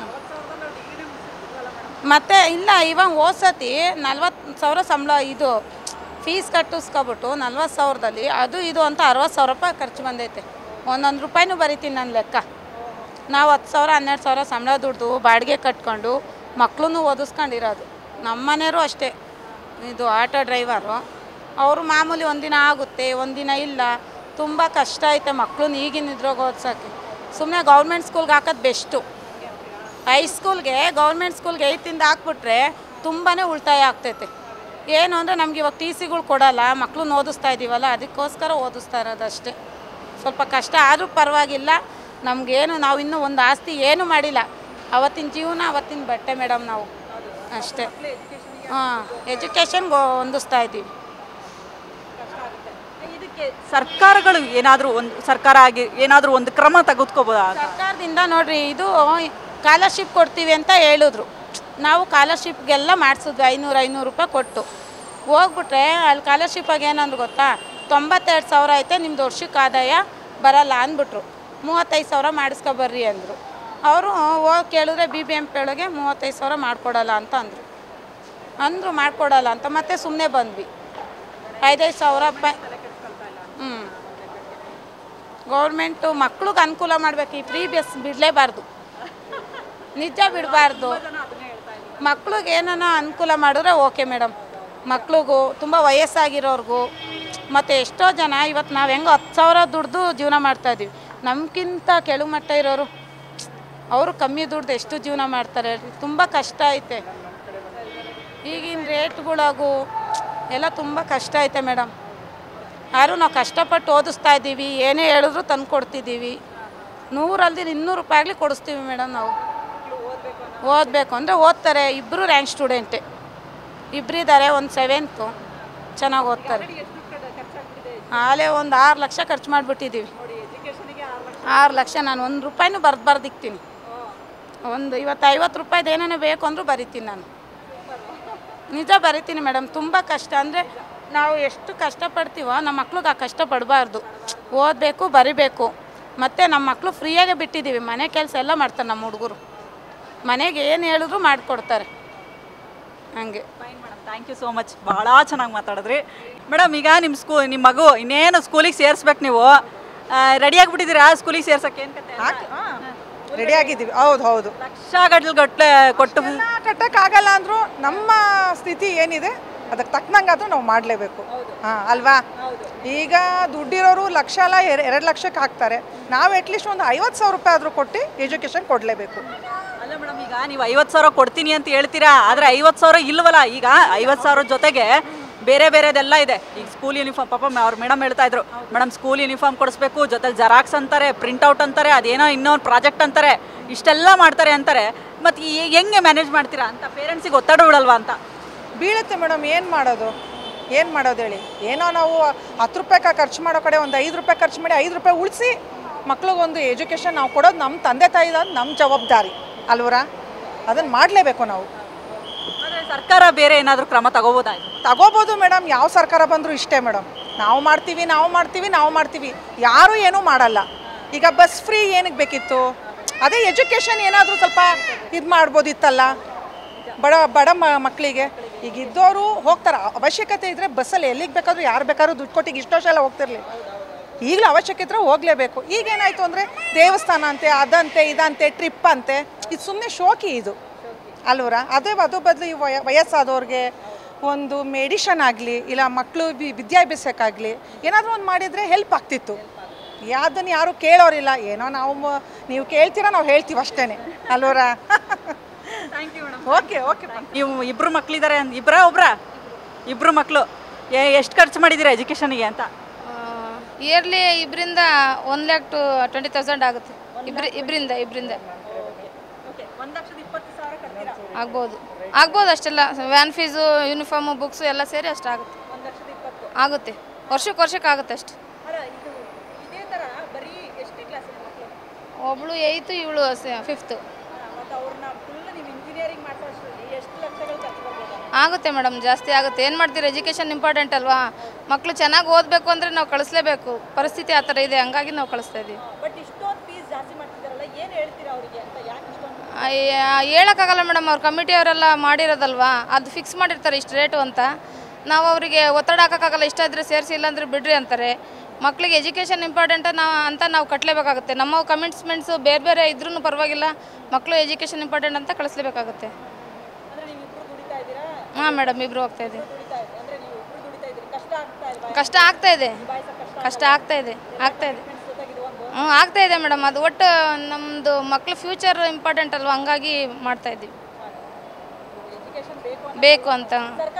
ಮತ್ತು ಇಲ್ಲ ಇವಾಗ ಹೋದ್ಸತಿ ನಲ್ವತ್ತು ಸಾವಿರ ಸಂಬಳ ಇದು ಫೀಸ್ ಕಟ್ಟಿಸ್ಕೊಬಿಟ್ಟು ನಲ್ವತ್ತು ಸಾವಿರದಲ್ಲಿ ಅದು ಇದು ಅಂತ ಅರವತ್ತು ಸಾವಿರ ರೂಪಾಯಿ ಖರ್ಚು ಬಂದೈತೆ ಒಂದೊಂದು ರೂಪಾಯಿನೂ ಬರಿತೀನಿ ನನ್ನ ಲೆಕ್ಕ ನಾವು ಹತ್ತು ಸಾವಿರ ಹನ್ನೆರಡು ಸಾವಿರ ಸಂಬಳ ದುಡ್ದು ಬಾಡಿಗೆ ಕಟ್ಕೊಂಡು ಮಕ್ಕಳನ್ನೂ ಓದಿಸ್ಕೊಂಡಿರೋದು ನಮ್ಮ ಮನೆಯವರು ಅಷ್ಟೇ ಇದು ಆಟೋ ಡ್ರೈವರು ಅವರು ಮಾಮೂಲಿ ಒಂದಿನ ಆಗುತ್ತೆ ಒಂದಿನ ಇಲ್ಲ ತುಂಬ ಕಷ್ಟ ಐತೆ ಮಕ್ಕಳನ್ನ ಈಗಿನ ಇದ್ರಾಗ ಓದ್ಸೋಕ್ಕೆ ಸುಮ್ಮನೆ ಗೌರ್ಮೆಂಟ್ ಸ್ಕೂಲ್ಗೆ ಹಾಕೋದು ಬೆಸ್ಟು ಹೈಸ್ಕೂಲ್ಗೆ ಗೌರ್ಮೆಂಟ್ ಸ್ಕೂಲ್ಗೆ ಏಯ್ತಿಂದ ಹಾಕ್ಬಿಟ್ರೆ ತುಂಬಾ ಉಳಿತಾಯ ಆಗ್ತೈತೆ ಏನು ಅಂದರೆ ನಮ್ಗೆ ಇವಾಗ ಟಿ ಸಿಗಳು ಕೊಡಲ್ಲ ಮಕ್ಕಳನ್ನ ಓದಿಸ್ತಾ ಇದ್ದೀವಲ್ಲ ಅದಕ್ಕೋಸ್ಕರ ಓದಿಸ್ತಾ ಇರೋದು ಅಷ್ಟೇ ಸ್ವಲ್ಪ ಕಷ್ಟ ಆದರೂ ಪರವಾಗಿಲ್ಲ ನಮಗೇನು ನಾವು ಇನ್ನೂ ಒಂದು ಆಸ್ತಿ ಏನು ಮಾಡಿಲ್ಲ ಅವತ್ತಿನ ಜೀವನ ಅವತ್ತಿನ ಬಟ್ಟೆ ಮೇಡಮ್ ನಾವು ಅಷ್ಟೇ ಹಾಂ ಎಜುಕೇಷನ್ಗೆ ಹೊಂದಿಸ್ತಾ ಇದ್ದೀವಿ
ಇದಕ್ಕೆ ಸರ್ಕಾರಗಳು ಏನಾದರೂ ಒಂದು ಸರ್ಕಾರ ಆಗಿ ಏನಾದರೂ ಒಂದು ಕ್ರಮ ತೆಗೆದುಕೋಬೋದಾ
ಸರ್ಕಾರದಿಂದ ನೋಡ್ರಿ ಇದು ಸ್ಕಾಲರ್ಶಿಪ್ ಕೊಡ್ತೀವಿ ಅಂತ ಹೇಳಿದ್ರು ನಾವು ಸ್ಕಾಲರ್ಶಿಪ್ಗೆಲ್ಲ ಮಾಡಿಸಿದ್ವಿ ಐನೂರು ಐನೂರು ರೂಪಾಯಿ ಕೊಟ್ಟು ಹೋಗ್ಬಿಟ್ರೆ ಅಲ್ಲಿ ಸ್ಕಾಲರ್ಶಿಪ್ಪಾಗ ಏನಂದ್ರು ಗೊತ್ತಾ ತೊಂಬತ್ತೆರಡು ಸಾವಿರ ಐತೆ ನಿಮ್ದು ವರ್ಷಕ್ಕೆ ಆದಾಯ ಬರಲ್ಲ ಅಂದ್ಬಿಟ್ರು ಮೂವತ್ತೈದು ಸಾವಿರ ಮಾಡಿಸ್ಕೊಬರ್ರಿ ಅಂದರು ಅವರು ಹೋಗಿ ಕೇಳಿದ್ರೆ ಬಿ ಬಿ ಎಂ ಪಿ ಒಳಗೆ ಮೂವತ್ತೈದು ಸಾವಿರ ಮಾಡಿಕೊಡಲ್ಲ ಅಂತ ಅಂದರು ಅಂದರು ಮಾಡಿಕೊಡಲ್ಲ ಅಂತ ಮತ್ತೆ ಸುಮ್ಮನೆ ಬಂದ್ವಿ ಐದೈದು ಸಾವಿರ ರೂಪಾಯಿ ಹ್ಞೂ ಗೌರ್ಮೆಂಟು ಮಕ್ಳಿಗೆ ಅನುಕೂಲ ಮಾಡಬೇಕು ಈ ಫ್ರೀ ಬಸ್ ಬಿಡಲೇಬಾರ್ದು ನಿಜ ಬಿಡಬಾರ್ದು ಮಕ್ಳಿಗೆ ಏನನ ಅನುಕೂಲ ಮಾಡಿದ್ರೆ ಓಕೆ ಮೇಡಮ್ ಮಕ್ಳಿಗೂ ತುಂಬ ವಯಸ್ಸಾಗಿರೋರ್ಗೂ ಮತ್ತು ಎಷ್ಟೋ ಜನ ಇವತ್ತು ನಾವು ಹೆಂಗೆ ಹತ್ತು ಸಾವಿರ ದುಡ್ದು ಜೀವನ ಮಾಡ್ತಾಯಿದ್ದೀವಿ ನಮ್ಗಿಂತ ಕೆಳಗೆ ಮಟ್ಟ ಇರೋರು ಅವರು ಕಮ್ಮಿ ದುಡ್ದು ಎಷ್ಟು ಜೀವನ ಮಾಡ್ತಾರೆ ತುಂಬ ಕಷ್ಟ ಐತೆ ಈಗಿನ ರೇಟ್ಗಳಾಗು ಎಲ್ಲ ತುಂಬ ಕಷ್ಟ ಐತೆ ಮೇಡಮ್ ಯಾರು ನಾವು ಕಷ್ಟಪಟ್ಟು ಓದಿಸ್ತಾ ಇದ್ದೀವಿ ಏನೇ ಹೇಳಿದ್ರು ತಂದು ಕೊಡ್ತಿದ್ದೀವಿ ನೂರಲ್ಲಿ ಇನ್ನೂರು ರೂಪಾಯಿ ಆಗಲಿ ಕೊಡಿಸ್ತೀವಿ ಮೇಡಮ್ ನಾವು ಓದಬೇಕು ಅಂದರೆ ಓದ್ತಾರೆ ಇಬ್ಬರು ರ್ಯಾಂಕ್ ಸ್ಟೂಡೆಂಟೇ ಇಬ್ಬರಿದ್ದಾರೆ ಒಂದು ಸೆವೆಂತು ಚೆನ್ನಾಗಿ ಓದ್ತಾರೆ ಆಲೇ ಒಂದು ಆರು ಲಕ್ಷ ಖರ್ಚು ಮಾಡಿಬಿಟ್ಟಿದ್ದೀವಿ ಆರು ಲಕ್ಷ ನಾನು ಒಂದು ರೂಪಾಯಿನೂ ಬರ್ದು ಬರ್ದಿಕ್ತೀನಿ ಒಂದು ಇವತ್ತು ಐವತ್ತು ರೂಪಾಯ್ದು ಏನೇನೋ ಬೇಕು ಅಂದರೂ ಬರಿತೀನಿ ನಾನು ನಿಜ ಬರಿತೀನಿ ಮೇಡಮ್ ತುಂಬ ಕಷ್ಟ ಅಂದರೆ ನಾವು ಎಷ್ಟು ಕಷ್ಟಪಡ್ತೀವೋ ನಮ್ಮ ಮಕ್ಳಿಗೆ ಆ ಕಷ್ಟ ಪಡಬಾರ್ದು ಓದಬೇಕು ಬರಿಬೇಕು ಮತ್ತು ನಮ್ಮ ಮಕ್ಕಳು ಫ್ರೀಯಾಗೆ ಬಿಟ್ಟಿದ್ದೀವಿ ಮನೆ ಕೆಲಸ ಎಲ್ಲ ಮಾಡ್ತಾರೆ ನಮ್ಮ ಹುಡುಗರು ಮನೆಗೆ ಏನು ಹೇಳಿದ್ರು ಮಾಡಿಕೊಡ್ತಾರೆ ಹಂಗೆ
ಥ್ಯಾಂಕ್ ಯು ಸೋ ಮಚ್ ಭಾಳ ಚೆನ್ನಾಗಿ ಮಾತಾಡಿದ್ರಿ ಮೇಡಮ್ ಈಗ ನಿಮ್ಮ ಸ್ಕೂ ನಿಮ್ಮ ಮಗು ಇನ್ನೇನು ಸ್ಕೂಲಿಗೆ ಸೇರಿಸ್ಬೇಕು ನೀವು ರೆಡಿ ಆಗಿಬಿಟ್ಟಿದ್ದೀರಾ ಸ್ಕೂಲಿಗೆ ಸೇರ್ಸಕ್ಕೆ ಏನು ಕತೆ
ರೆಡಿ ಆಗಿದ್ದೀವಿ ಹೌದು ಹೌದು
ಲಕ್ಷ ಗಟ್ಟಲೆ ಗಟ್ಟಲೆ ಕೊಟ್ಟು
ಕಟ್ಟಕ್ಕಾಗಲ್ಲ ಅಂದರೂ ನಮ್ಮ ಸ್ಥಿತಿ ಏನಿದೆ ಅದಕ್ಕೆ ತಕ್ಕನಂಗಾದ್ರೂ ನಾವು ಮಾಡಲೇಬೇಕು ಹಾಂ ಅಲ್ವಾ ಈಗ ದುಡ್ಡಿರೋರು ಲಕ್ಷ ಅಲ್ಲ ಎರಡು ಲಕ್ಷಕ್ಕೆ ಹಾಕ್ತಾರೆ ನಾವು ಅಟ್ಲೀಸ್ಟ್ ಒಂದು ಐವತ್ತು ಸಾವಿರ ರೂಪಾಯಿ ಆದರೂ ಕೊಟ್ಟು ಎಜುಕೇಷನ್ ಕೊಡಲೇಬೇಕು
ಅಲ್ಲ ಮೇಡಮ್ ಈಗ ನೀವು ಐವತ್ತು ಸಾವಿರ ಕೊಡ್ತೀನಿ ಅಂತ ಹೇಳ್ತೀರಾ ಆದರೆ ಐವತ್ತು ಸಾವಿರ ಇಲ್ವಲ್ಲ ಈಗ ಐವತ್ತು ಸಾವಿರ ಜೊತೆಗೆ ಬೇರೆ ಬೇರೆದೆಲ್ಲ ಇದೆ ಈಗ ಸ್ಕೂಲ್ ಯೂನಿಫಾರ್ಮ್ ಪಾಪ ಅವ್ರು ಮೇಡಮ್ ಹೇಳ್ತಾ ಇದ್ರು ಮೇಡಮ್ ಸ್ಕೂಲ್ ಯೂನಿಫಾರ್ಮ್ ಕೊಡಿಸ್ಬೇಕು ಜೊತೆಲಿ ಜೆರಾಕ್ಸ್ ಅಂತಾರೆ ಪ್ರಿಂಟ್ಔಟ್ ಅಂತಾರೆ ಅದೇನೋ ಇನ್ನೊಂದು ಪ್ರಾಜೆಕ್ಟ್ ಅಂತಾರೆ ಇಷ್ಟೆಲ್ಲ ಮಾಡ್ತಾರೆ ಅಂತಾರೆ ಮತ್ತು ಹೆಂಗೆ ಮ್ಯಾನೇಜ್ ಮಾಡ್ತೀರಾ ಅಂತ ಪೇರೆಂಟ್ಸಿಗೆ ಒತ್ತಡ ಬಿಡಲ್ವಾ ಅಂತ
ಬೀಳುತ್ತೆ ಮೇಡಮ್ ಏನು ಮಾಡೋದು ಏನು ಮಾಡೋದು ಹೇಳಿ ಏನೋ ನಾವು ಹತ್ತು ರೂಪಾಯಿ ಖರ್ಚು ಮಾಡೋ ಕಡೆ ಒಂದು ಐದು ರೂಪಾಯಿ ಖರ್ಚು ಮಾಡಿ ಐದು ರೂಪಾಯಿ ಉಳಿಸಿ ಮಕ್ಳಿಗೊಂದು ಎಜುಕೇಷನ್ ನಾವು ಕೊಡೋದು ನಮ್ಮ ತಂದೆ ತಾಯಿದ ನಮ್ಮ ಜವಾಬ್ದಾರಿ ಅಲ್ವರಾ ಅದನ್ನು ಮಾಡಲೇಬೇಕು ನಾವು
ಆದರೆ ಸರ್ಕಾರ ಬೇರೆ ಏನಾದರೂ ಕ್ರಮ ತಗೋಬೋದಾಯ್ತು
ತಗೋಬೋದು ಮೇಡಮ್ ಯಾವ ಸರ್ಕಾರ ಬಂದರೂ ಇಷ್ಟೇ ಮೇಡಮ್ ನಾವು ಮಾಡ್ತೀವಿ ನಾವು ಮಾಡ್ತೀವಿ ನಾವು ಮಾಡ್ತೀವಿ ಯಾರೂ ಏನೂ ಮಾಡಲ್ಲ ಈಗ ಬಸ್ ಫ್ರೀ ಏನಕ್ಕೆ ಬೇಕಿತ್ತು ಅದೇ ಎಜುಕೇಷನ್ ಏನಾದರೂ ಸ್ವಲ್ಪ ಇದು ಮಾಡ್ಬೋದಿತ್ತಲ್ಲ ಬಡ ಬಡ ಮ ಮಕ್ಕಳಿಗೆ ಈಗ ಇದ್ದವರು ಹೋಗ್ತಾರೆ ಅವಶ್ಯಕತೆ ಇದ್ದರೆ ಬಸ್ಸಲ್ಲಿ ಎಲ್ಲಿಗೆ ಬೇಕಾದ್ರೂ ಯಾರು ಬೇಕಾದ್ರೂ ದುಡ್ಡು ಕೊಟ್ಟಿಗೆ ಇಷ್ಟು ವರ್ಷ ಎಲ್ಲ ಹೋಗ್ತಿರ್ಲಿ ಈಗಲೂ ಅವಶ್ಯಕತೆ ಇದ್ರೆ ಹೋಗಲೇಬೇಕು ಈಗೇನಾಯಿತು ಅಂದರೆ ದೇವಸ್ಥಾನ ಅಂತೆ ಅದಂತೆ ಇದಂತೆ ಟ್ರಿಪ್ ಅಂತೆ ಇದು ಸುಮ್ಮನೆ ಶೋಕಿ ಇದು ಅಲ್ವರ ಅದೇ ಅದು ಬದಲು ಈ ವಯ ವಯಸ್ಸಾದವ್ರಿಗೆ ಒಂದು ಮೆಡಿಷನ್ ಆಗಲಿ ಇಲ್ಲ ಮಕ್ಕಳು ವಿದ್ಯಾಭ್ಯಾಸಕ್ಕಾಗಲಿ ಏನಾದರೂ ಒಂದು ಮಾಡಿದರೆ ಹೆಲ್ಪ್ ಆಗ್ತಿತ್ತು ಯಾವುದನ್ನು ಯಾರು ಕೇಳೋರಿಲ್ಲ ಏನೋ ನಾವು ಮ- ನೀವು ಕೇಳ್ತೀರಾ ನಾವು ಹೇಳ್ತೀವಿ ಅಷ್ಟೇ ಅಲ್ವರ ಓಕೆ ಓಕೆ
ನೀವು ಇಬ್ರು ಮಕ್ಳಿದ್ದಾರೆ ಅಂದ್ ಇಬ್ರ ಒಬ್ರ ಇಬ್ರು ಮಕ್ಕಳು ಎಷ್ಟು ಖರ್ಚು ಮಾಡಿದ್ದೀರಾ ಎಜುಕೇಷನ್ಗೆ ಅಂತ
ಇಯರ್ಲಿ ಇಬ್ಬರಿಂದ one lakh to twenty thousand ಆಗುತ್ತೆ ಇಬ್ರಿ ಇಬ್ಬರಿಂದ ಇಬ್ಬರಿಂದ ಆಗ್ಬೋದು ಆಗ್ಬೋದು ಅಷ್ಟೆಲ್ಲ ವ್ಯಾನ್ ಫೀಸು ಯೂನಿಫಾರ್ಮು ಬುಕ್ಸು ಎಲ್ಲ ಸೇರಿ ಅಷ್ಟು ಆಗುತ್ತೆ ಆಗುತ್ತೆ ವರ್ಷಕ್ಕೆ ವರ್ಷಕ್ಕೆ ಆಗುತ್ತೆ ಅಷ್ಟು ಒಬ್ಳು ಏಯ್ತು ಇವಳು ಫಿಫ್ತು ಆಗುತ್ತೆ ಮೇಡಮ್ ಜಾಸ್ತಿ ಆಗುತ್ತೆ ಏನು ಮಾಡ್ತೀರಿ ಎಜುಕೇಷನ್ ಇಂಪಾರ್ಟೆಂಟ್ ಅಲ್ವಾ ಮಕ್ಕಳು ಚೆನ್ನಾಗಿ ಓದಬೇಕು ಅಂದರೆ ನಾವು ಕಳಿಸ್ಲೇಬೇಕು ಪರಿಸ್ಥಿತಿ ಆ ಥರ ಇದೆ ಹಂಗಾಗಿ ನಾವು ಕಳಿಸ್ತಾ ಇದ್ದೀವಿ ಅಯ್ಯ, ಹೇಳಕ್ಕಾಗಲ್ಲ ಮೇಡಮ್ ಅವ್ರ ಕಮಿಟಿ ಅವರೆಲ್ಲ ಮಾಡಿರೋದಲ್ವಾ ಅದು ಫಿಕ್ಸ್ ಮಾಡಿರ್ತಾರೆ ಇಷ್ಟು ರೇಟು ಅಂತ ನಾವು ಅವರಿಗೆ ಒತ್ತಡ ಹಾಕೋಕ್ಕಾಗಲ್ಲ ಇಷ್ಟ ಇದ್ರೆ ಸೇರಿಸಿ ಇಲ್ಲಾಂದ್ರೆ ಬಿಡ್ರಿ ಅಂತಾರೆ ಮಕ್ಕಳಿಗೆ ಎಜುಕೇಷನ್ ಇಂಪಾರ್ಟೆಂಟ್ ನಾವು ಅಂತ ನಾವು ಕಟ್ಟಲೇಬೇಕಾಗುತ್ತೆ ನಮ್ಮ ಕಮಿಟ್ಸ್ಮೆಂಟ್ಸು ಬೇರೆ ಬೇರೆ ಇದ್ರೂ ಪರವಾಗಿಲ್ಲ ಮಕ್ಕಳು ಎಜುಕೇಷನ್ ಇಂಪಾರ್ಟೆಂಟ್ ಅಂತ ಕಳಿಸ್ಲೇಬೇಕಾಗುತ್ತೆ ಹಾಂ ಮೇಡಮ್ ಇಬ್ಬರು ಹೋಗ್ತಾ ಇದ್ದೀವಿ ಕಷ್ಟ ಆಗ್ತಾ ಇದೆ ಕಷ್ಟ ಆಗ್ತಾ ಇದೆ ಆಗ್ತಾ ಇದೆ ಹ್ಞೂ ಆಗ್ತಾ ಇದೆ ಮೇಡಮ್ ಅದು ಒಟ್ಟು ನಮ್ಮದು ಮಕ್ಳ ಫ್ಯೂಚರ್ ಇಂಪಾರ್ಟೆಂಟ್ ಅಲ್ವಾ ಹಂಗಾಗಿ ಮಾಡ್ತಾ ಇದ್ದೀವಿ ಬೇಕು ಅಂತ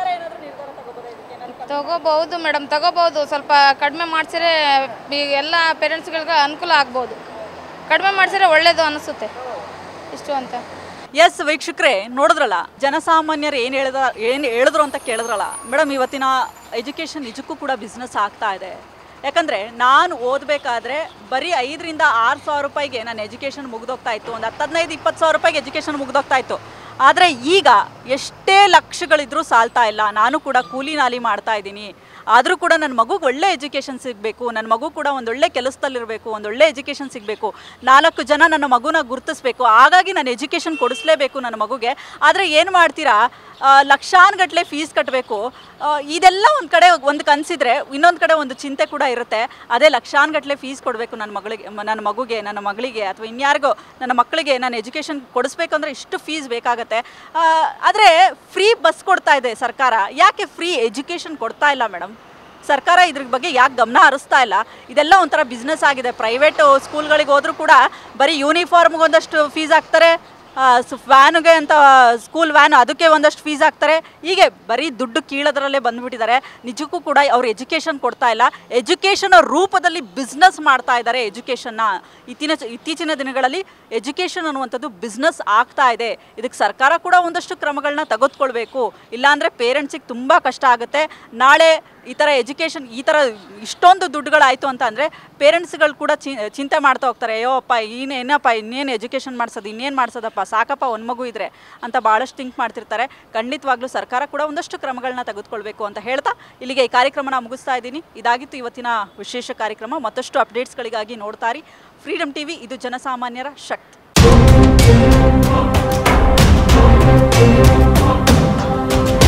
ತಗೋಬಹುದು ಮೇಡಮ್ ತಗೋಬಹುದು ಸ್ವಲ್ಪ ಕಡಿಮೆ ಮಾಡಿಸಿದ್ರೆ ಈಗ ಎಲ್ಲ ಪೇರೆಂಟ್ಸ್ಗಳಿಗೆ ಅನುಕೂಲ ಆಗ್ಬೋದು ಕಡಿಮೆ ಮಾಡಿಸಿದ್ರೆ ಒಳ್ಳೇದು ಅನಿಸುತ್ತೆ ಇಷ್ಟು ಅಂತ
ಎಸ್ ವೀಕ್ಷಕರೇ ನೋಡಿದ್ರಲ್ಲ ಜನಸಾಮಾನ್ಯರು ಏನು ಹೇಳಿದ ಏನು ಹೇಳಿದ್ರು ಅಂತ ಕೇಳಿದ್ರಲ್ಲ ಮೇಡಮ್ ಇವತ್ತಿನ ಎಜುಕೇಷನ್ ನಿಜಕ್ಕೂ ಕೂಡ ಬಿಸ್ನೆಸ್ ಆಗ್ತಾ ಇದೆ ಯಾಕಂದರೆ ನಾನು ಓದಬೇಕಾದ್ರೆ ಬರೀ ಐದರಿಂದ ಆರು ಸಾವಿರ ರೂಪಾಯಿಗೆ ನನ್ನ ಎಜುಕೇಷನ್ ಮುಗ್ದೋಗ್ತಾ ಇತ್ತು ಒಂದು ಹತ್ತು ಹದಿನೈದು ಇಪ್ಪತ್ತು ಸಾವಿರ ರೂಪಾಯಿಗೆ ಎಜುಕೇಷನ್ ಮುಗ್ದೋಗ್ತಾ ಇತ್ತು ಆದರೆ ಈಗ ಎಷ್ಟೇ ಲಕ್ಷಗಳಿದ್ರೂ ಸಾಲ್ತಾ ಇಲ್ಲ ನಾನು ಕೂಡ ಕೂಲಿ ನಾಲಿ ಮಾಡ್ತಾ ಇದ್ದೀನಿ ಆದರೂ ಕೂಡ ನನ್ನ ಮಗುಗೆ ಒಳ್ಳೆ ಎಜುಕೇಷನ್ ಸಿಗಬೇಕು ನನ್ನ ಮಗು ಕೂಡ ಒಂದೊಳ್ಳೆ ಕೆಲಸದಲ್ಲಿರಬೇಕು ಒಂದೊಳ್ಳೆ ಎಜುಕೇಷನ್ ಸಿಗಬೇಕು ನಾಲ್ಕು ಜನ ನನ್ನ ಮಗುನ ಗುರುತಿಸ್ಬೇಕು ಹಾಗಾಗಿ ನಾನು ಎಜುಕೇಷನ್ ಕೊಡಿಸ್ಲೇಬೇಕು ನನ್ನ ಮಗುಗೆ ಆದರೆ ಏನು ಮಾಡ್ತೀರಾ ಲಕ್ಷಾನುಗಟ್ಟಲೆ ಫೀಸ್ ಕಟ್ಟಬೇಕು ಇದೆಲ್ಲ ಒಂದು ಕಡೆ ಒಂದು ಕನಸಿದ್ರೆ ಇನ್ನೊಂದು ಕಡೆ ಒಂದು ಚಿಂತೆ ಕೂಡ ಇರುತ್ತೆ ಅದೇ ಲಕ್ಷಾನುಗಟ್ಟಲೆ ಫೀಸ್ ಕೊಡಬೇಕು ನನ್ನ ಮಗಳಿಗೆ ಮ- ನನ್ನ ಮಗುಗೆ ನನ್ನ ಮಗಳಿಗೆ ಅಥವಾ ಇನ್ಯಾರಿಗೋ ನನ್ನ ಮಕ್ಕಳಿಗೆ ನಾನು ಎಜುಕೇಷನ್ ಕೊಡಿಸ್ಬೇಕು ಅಂದರೆ ಇಷ್ಟು ಫೀಸ್ ಬೇಕಾಗತ್ತೆ ಆದರೆ ಫ್ರೀ ಬಸ್ ಕೊಡ್ತಾ ಇದೆ ಸರ್ಕಾರ ಯಾಕೆ ಫ್ರೀ ಎಜುಕೇಷನ್ ಕೊಡ್ತಾ ಇಲ್ಲ ಮೇಡಮ್ ಸರ್ಕಾರ ಇದ್ರ ಬಗ್ಗೆ ಯಾಕೆ ಗಮನ ಹರಿಸ್ತಾ ಇಲ್ಲ ಇದೆಲ್ಲ ಒಂಥರ ಬಿಸ್ನೆಸ್ ಆಗಿದೆ ಪ್ರೈವೇಟ್ ಸ್ಕೂಲ್ಗಳಿಗೆ ಹೋದ್ರೂ ಕೂಡ ಬರೀ ಯೂನಿಫಾರ್ಮ್ಗೆ ಒಂದಷ್ಟು ಫೀಸ್ ಹಾಕ್ತಾರೆ ವ್ಯಾನ್ಗೆ ಅಂತ ಸ್ಕೂಲ್ ವ್ಯಾನ್ ಅದಕ್ಕೆ ಒಂದಷ್ಟು ಫೀಸ್ ಹಾಕ್ತಾರೆ ಹೀಗೆ ಬರೀ ದುಡ್ಡು ಕೀಳೋದ್ರಲ್ಲೇ ಬಂದ್ಬಿಟ್ಟಿದ್ದಾರೆ ನಿಜಕ್ಕೂ ಕೂಡ ಅವ್ರು ಎಜುಕೇಷನ್ ಕೊಡ್ತಾ ಇಲ್ಲ ಎಜುಕೇಷನ್ ರೂಪದಲ್ಲಿ ಬಿಸ್ನೆಸ್ ಮಾಡ್ತಾ ಇದ್ದಾರೆ ಎಜುಕೇಷನ್ನ ಇತ್ತೀನ ಇತ್ತೀಚಿನ ದಿನಗಳಲ್ಲಿ ಎಜುಕೇಷನ್ ಅನ್ನುವಂಥದ್ದು ಬಿಸ್ನೆಸ್ ಆಗ್ತಾ ಇದೆ ಇದಕ್ಕೆ ಸರ್ಕಾರ ಕೂಡ ಒಂದಷ್ಟು ಕ್ರಮಗಳನ್ನ ತೆಗೆದುಕೊಳ್ಬೇಕು ಇಲ್ಲಾಂದರೆ ಪೇರೆಂಟ್ಸಿಗೆ ತುಂಬ ಕಷ್ಟ ಆಗುತ್ತೆ ನಾಳೆ ಈ ಥರ ಎಜುಕೇಷನ್ ಈ ಥರ ಇಷ್ಟೊಂದು ದುಡ್ಡುಗಳಾಯಿತು ಅಂತ ಅಂದರೆ ಪೇರೆಂಟ್ಸ್ಗಳು ಕೂಡ ಚಿ ಚಿಂತೆ ಮಾಡ್ತಾ ಹೋಗ್ತಾರೆ ಅಯ್ಯೋ ಅಪ್ಪ ಇನ್ನೇನಪ್ಪ ಇನ್ನೇನು ಎಜುಕೇಷನ್ ಮಾಡಿಸೋದು ಇನ್ನೇನು ಮಾಡಿಸೋದಪ್ಪ ಸಾಕಪ್ಪ ಒಂದು ಮಗು ಇದ್ರೆ ಅಂತ ಭಾಳಷ್ಟು ಥಿಂಕ್ ಮಾಡ್ತಿರ್ತಾರೆ ಖಂಡಿತವಾಗ್ಲೂ ಸರ್ಕಾರ ಕೂಡ ಒಂದಷ್ಟು ಕ್ರಮಗಳನ್ನ ತೆಗೆದುಕೊಳ್ಬೇಕು ಅಂತ ಹೇಳ್ತಾ ಇಲ್ಲಿಗೆ ಈ ಕಾರ್ಯಕ್ರಮನ ಮುಗಿಸ್ತಾ ಇದ್ದೀನಿ ಇದಾಗಿತ್ತು ಇವತ್ತಿನ ವಿಶೇಷ ಕಾರ್ಯಕ್ರಮ ಮತ್ತಷ್ಟು ಅಪ್ಡೇಟ್ಸ್ಗಳಿಗಾಗಿ ನೋಡ್ತಾರಿ ಫ್ರೀಡಮ್ ಟಿವಿ ಇದು ಜನಸಾಮಾನ್ಯರ ಶಕ್ತಿ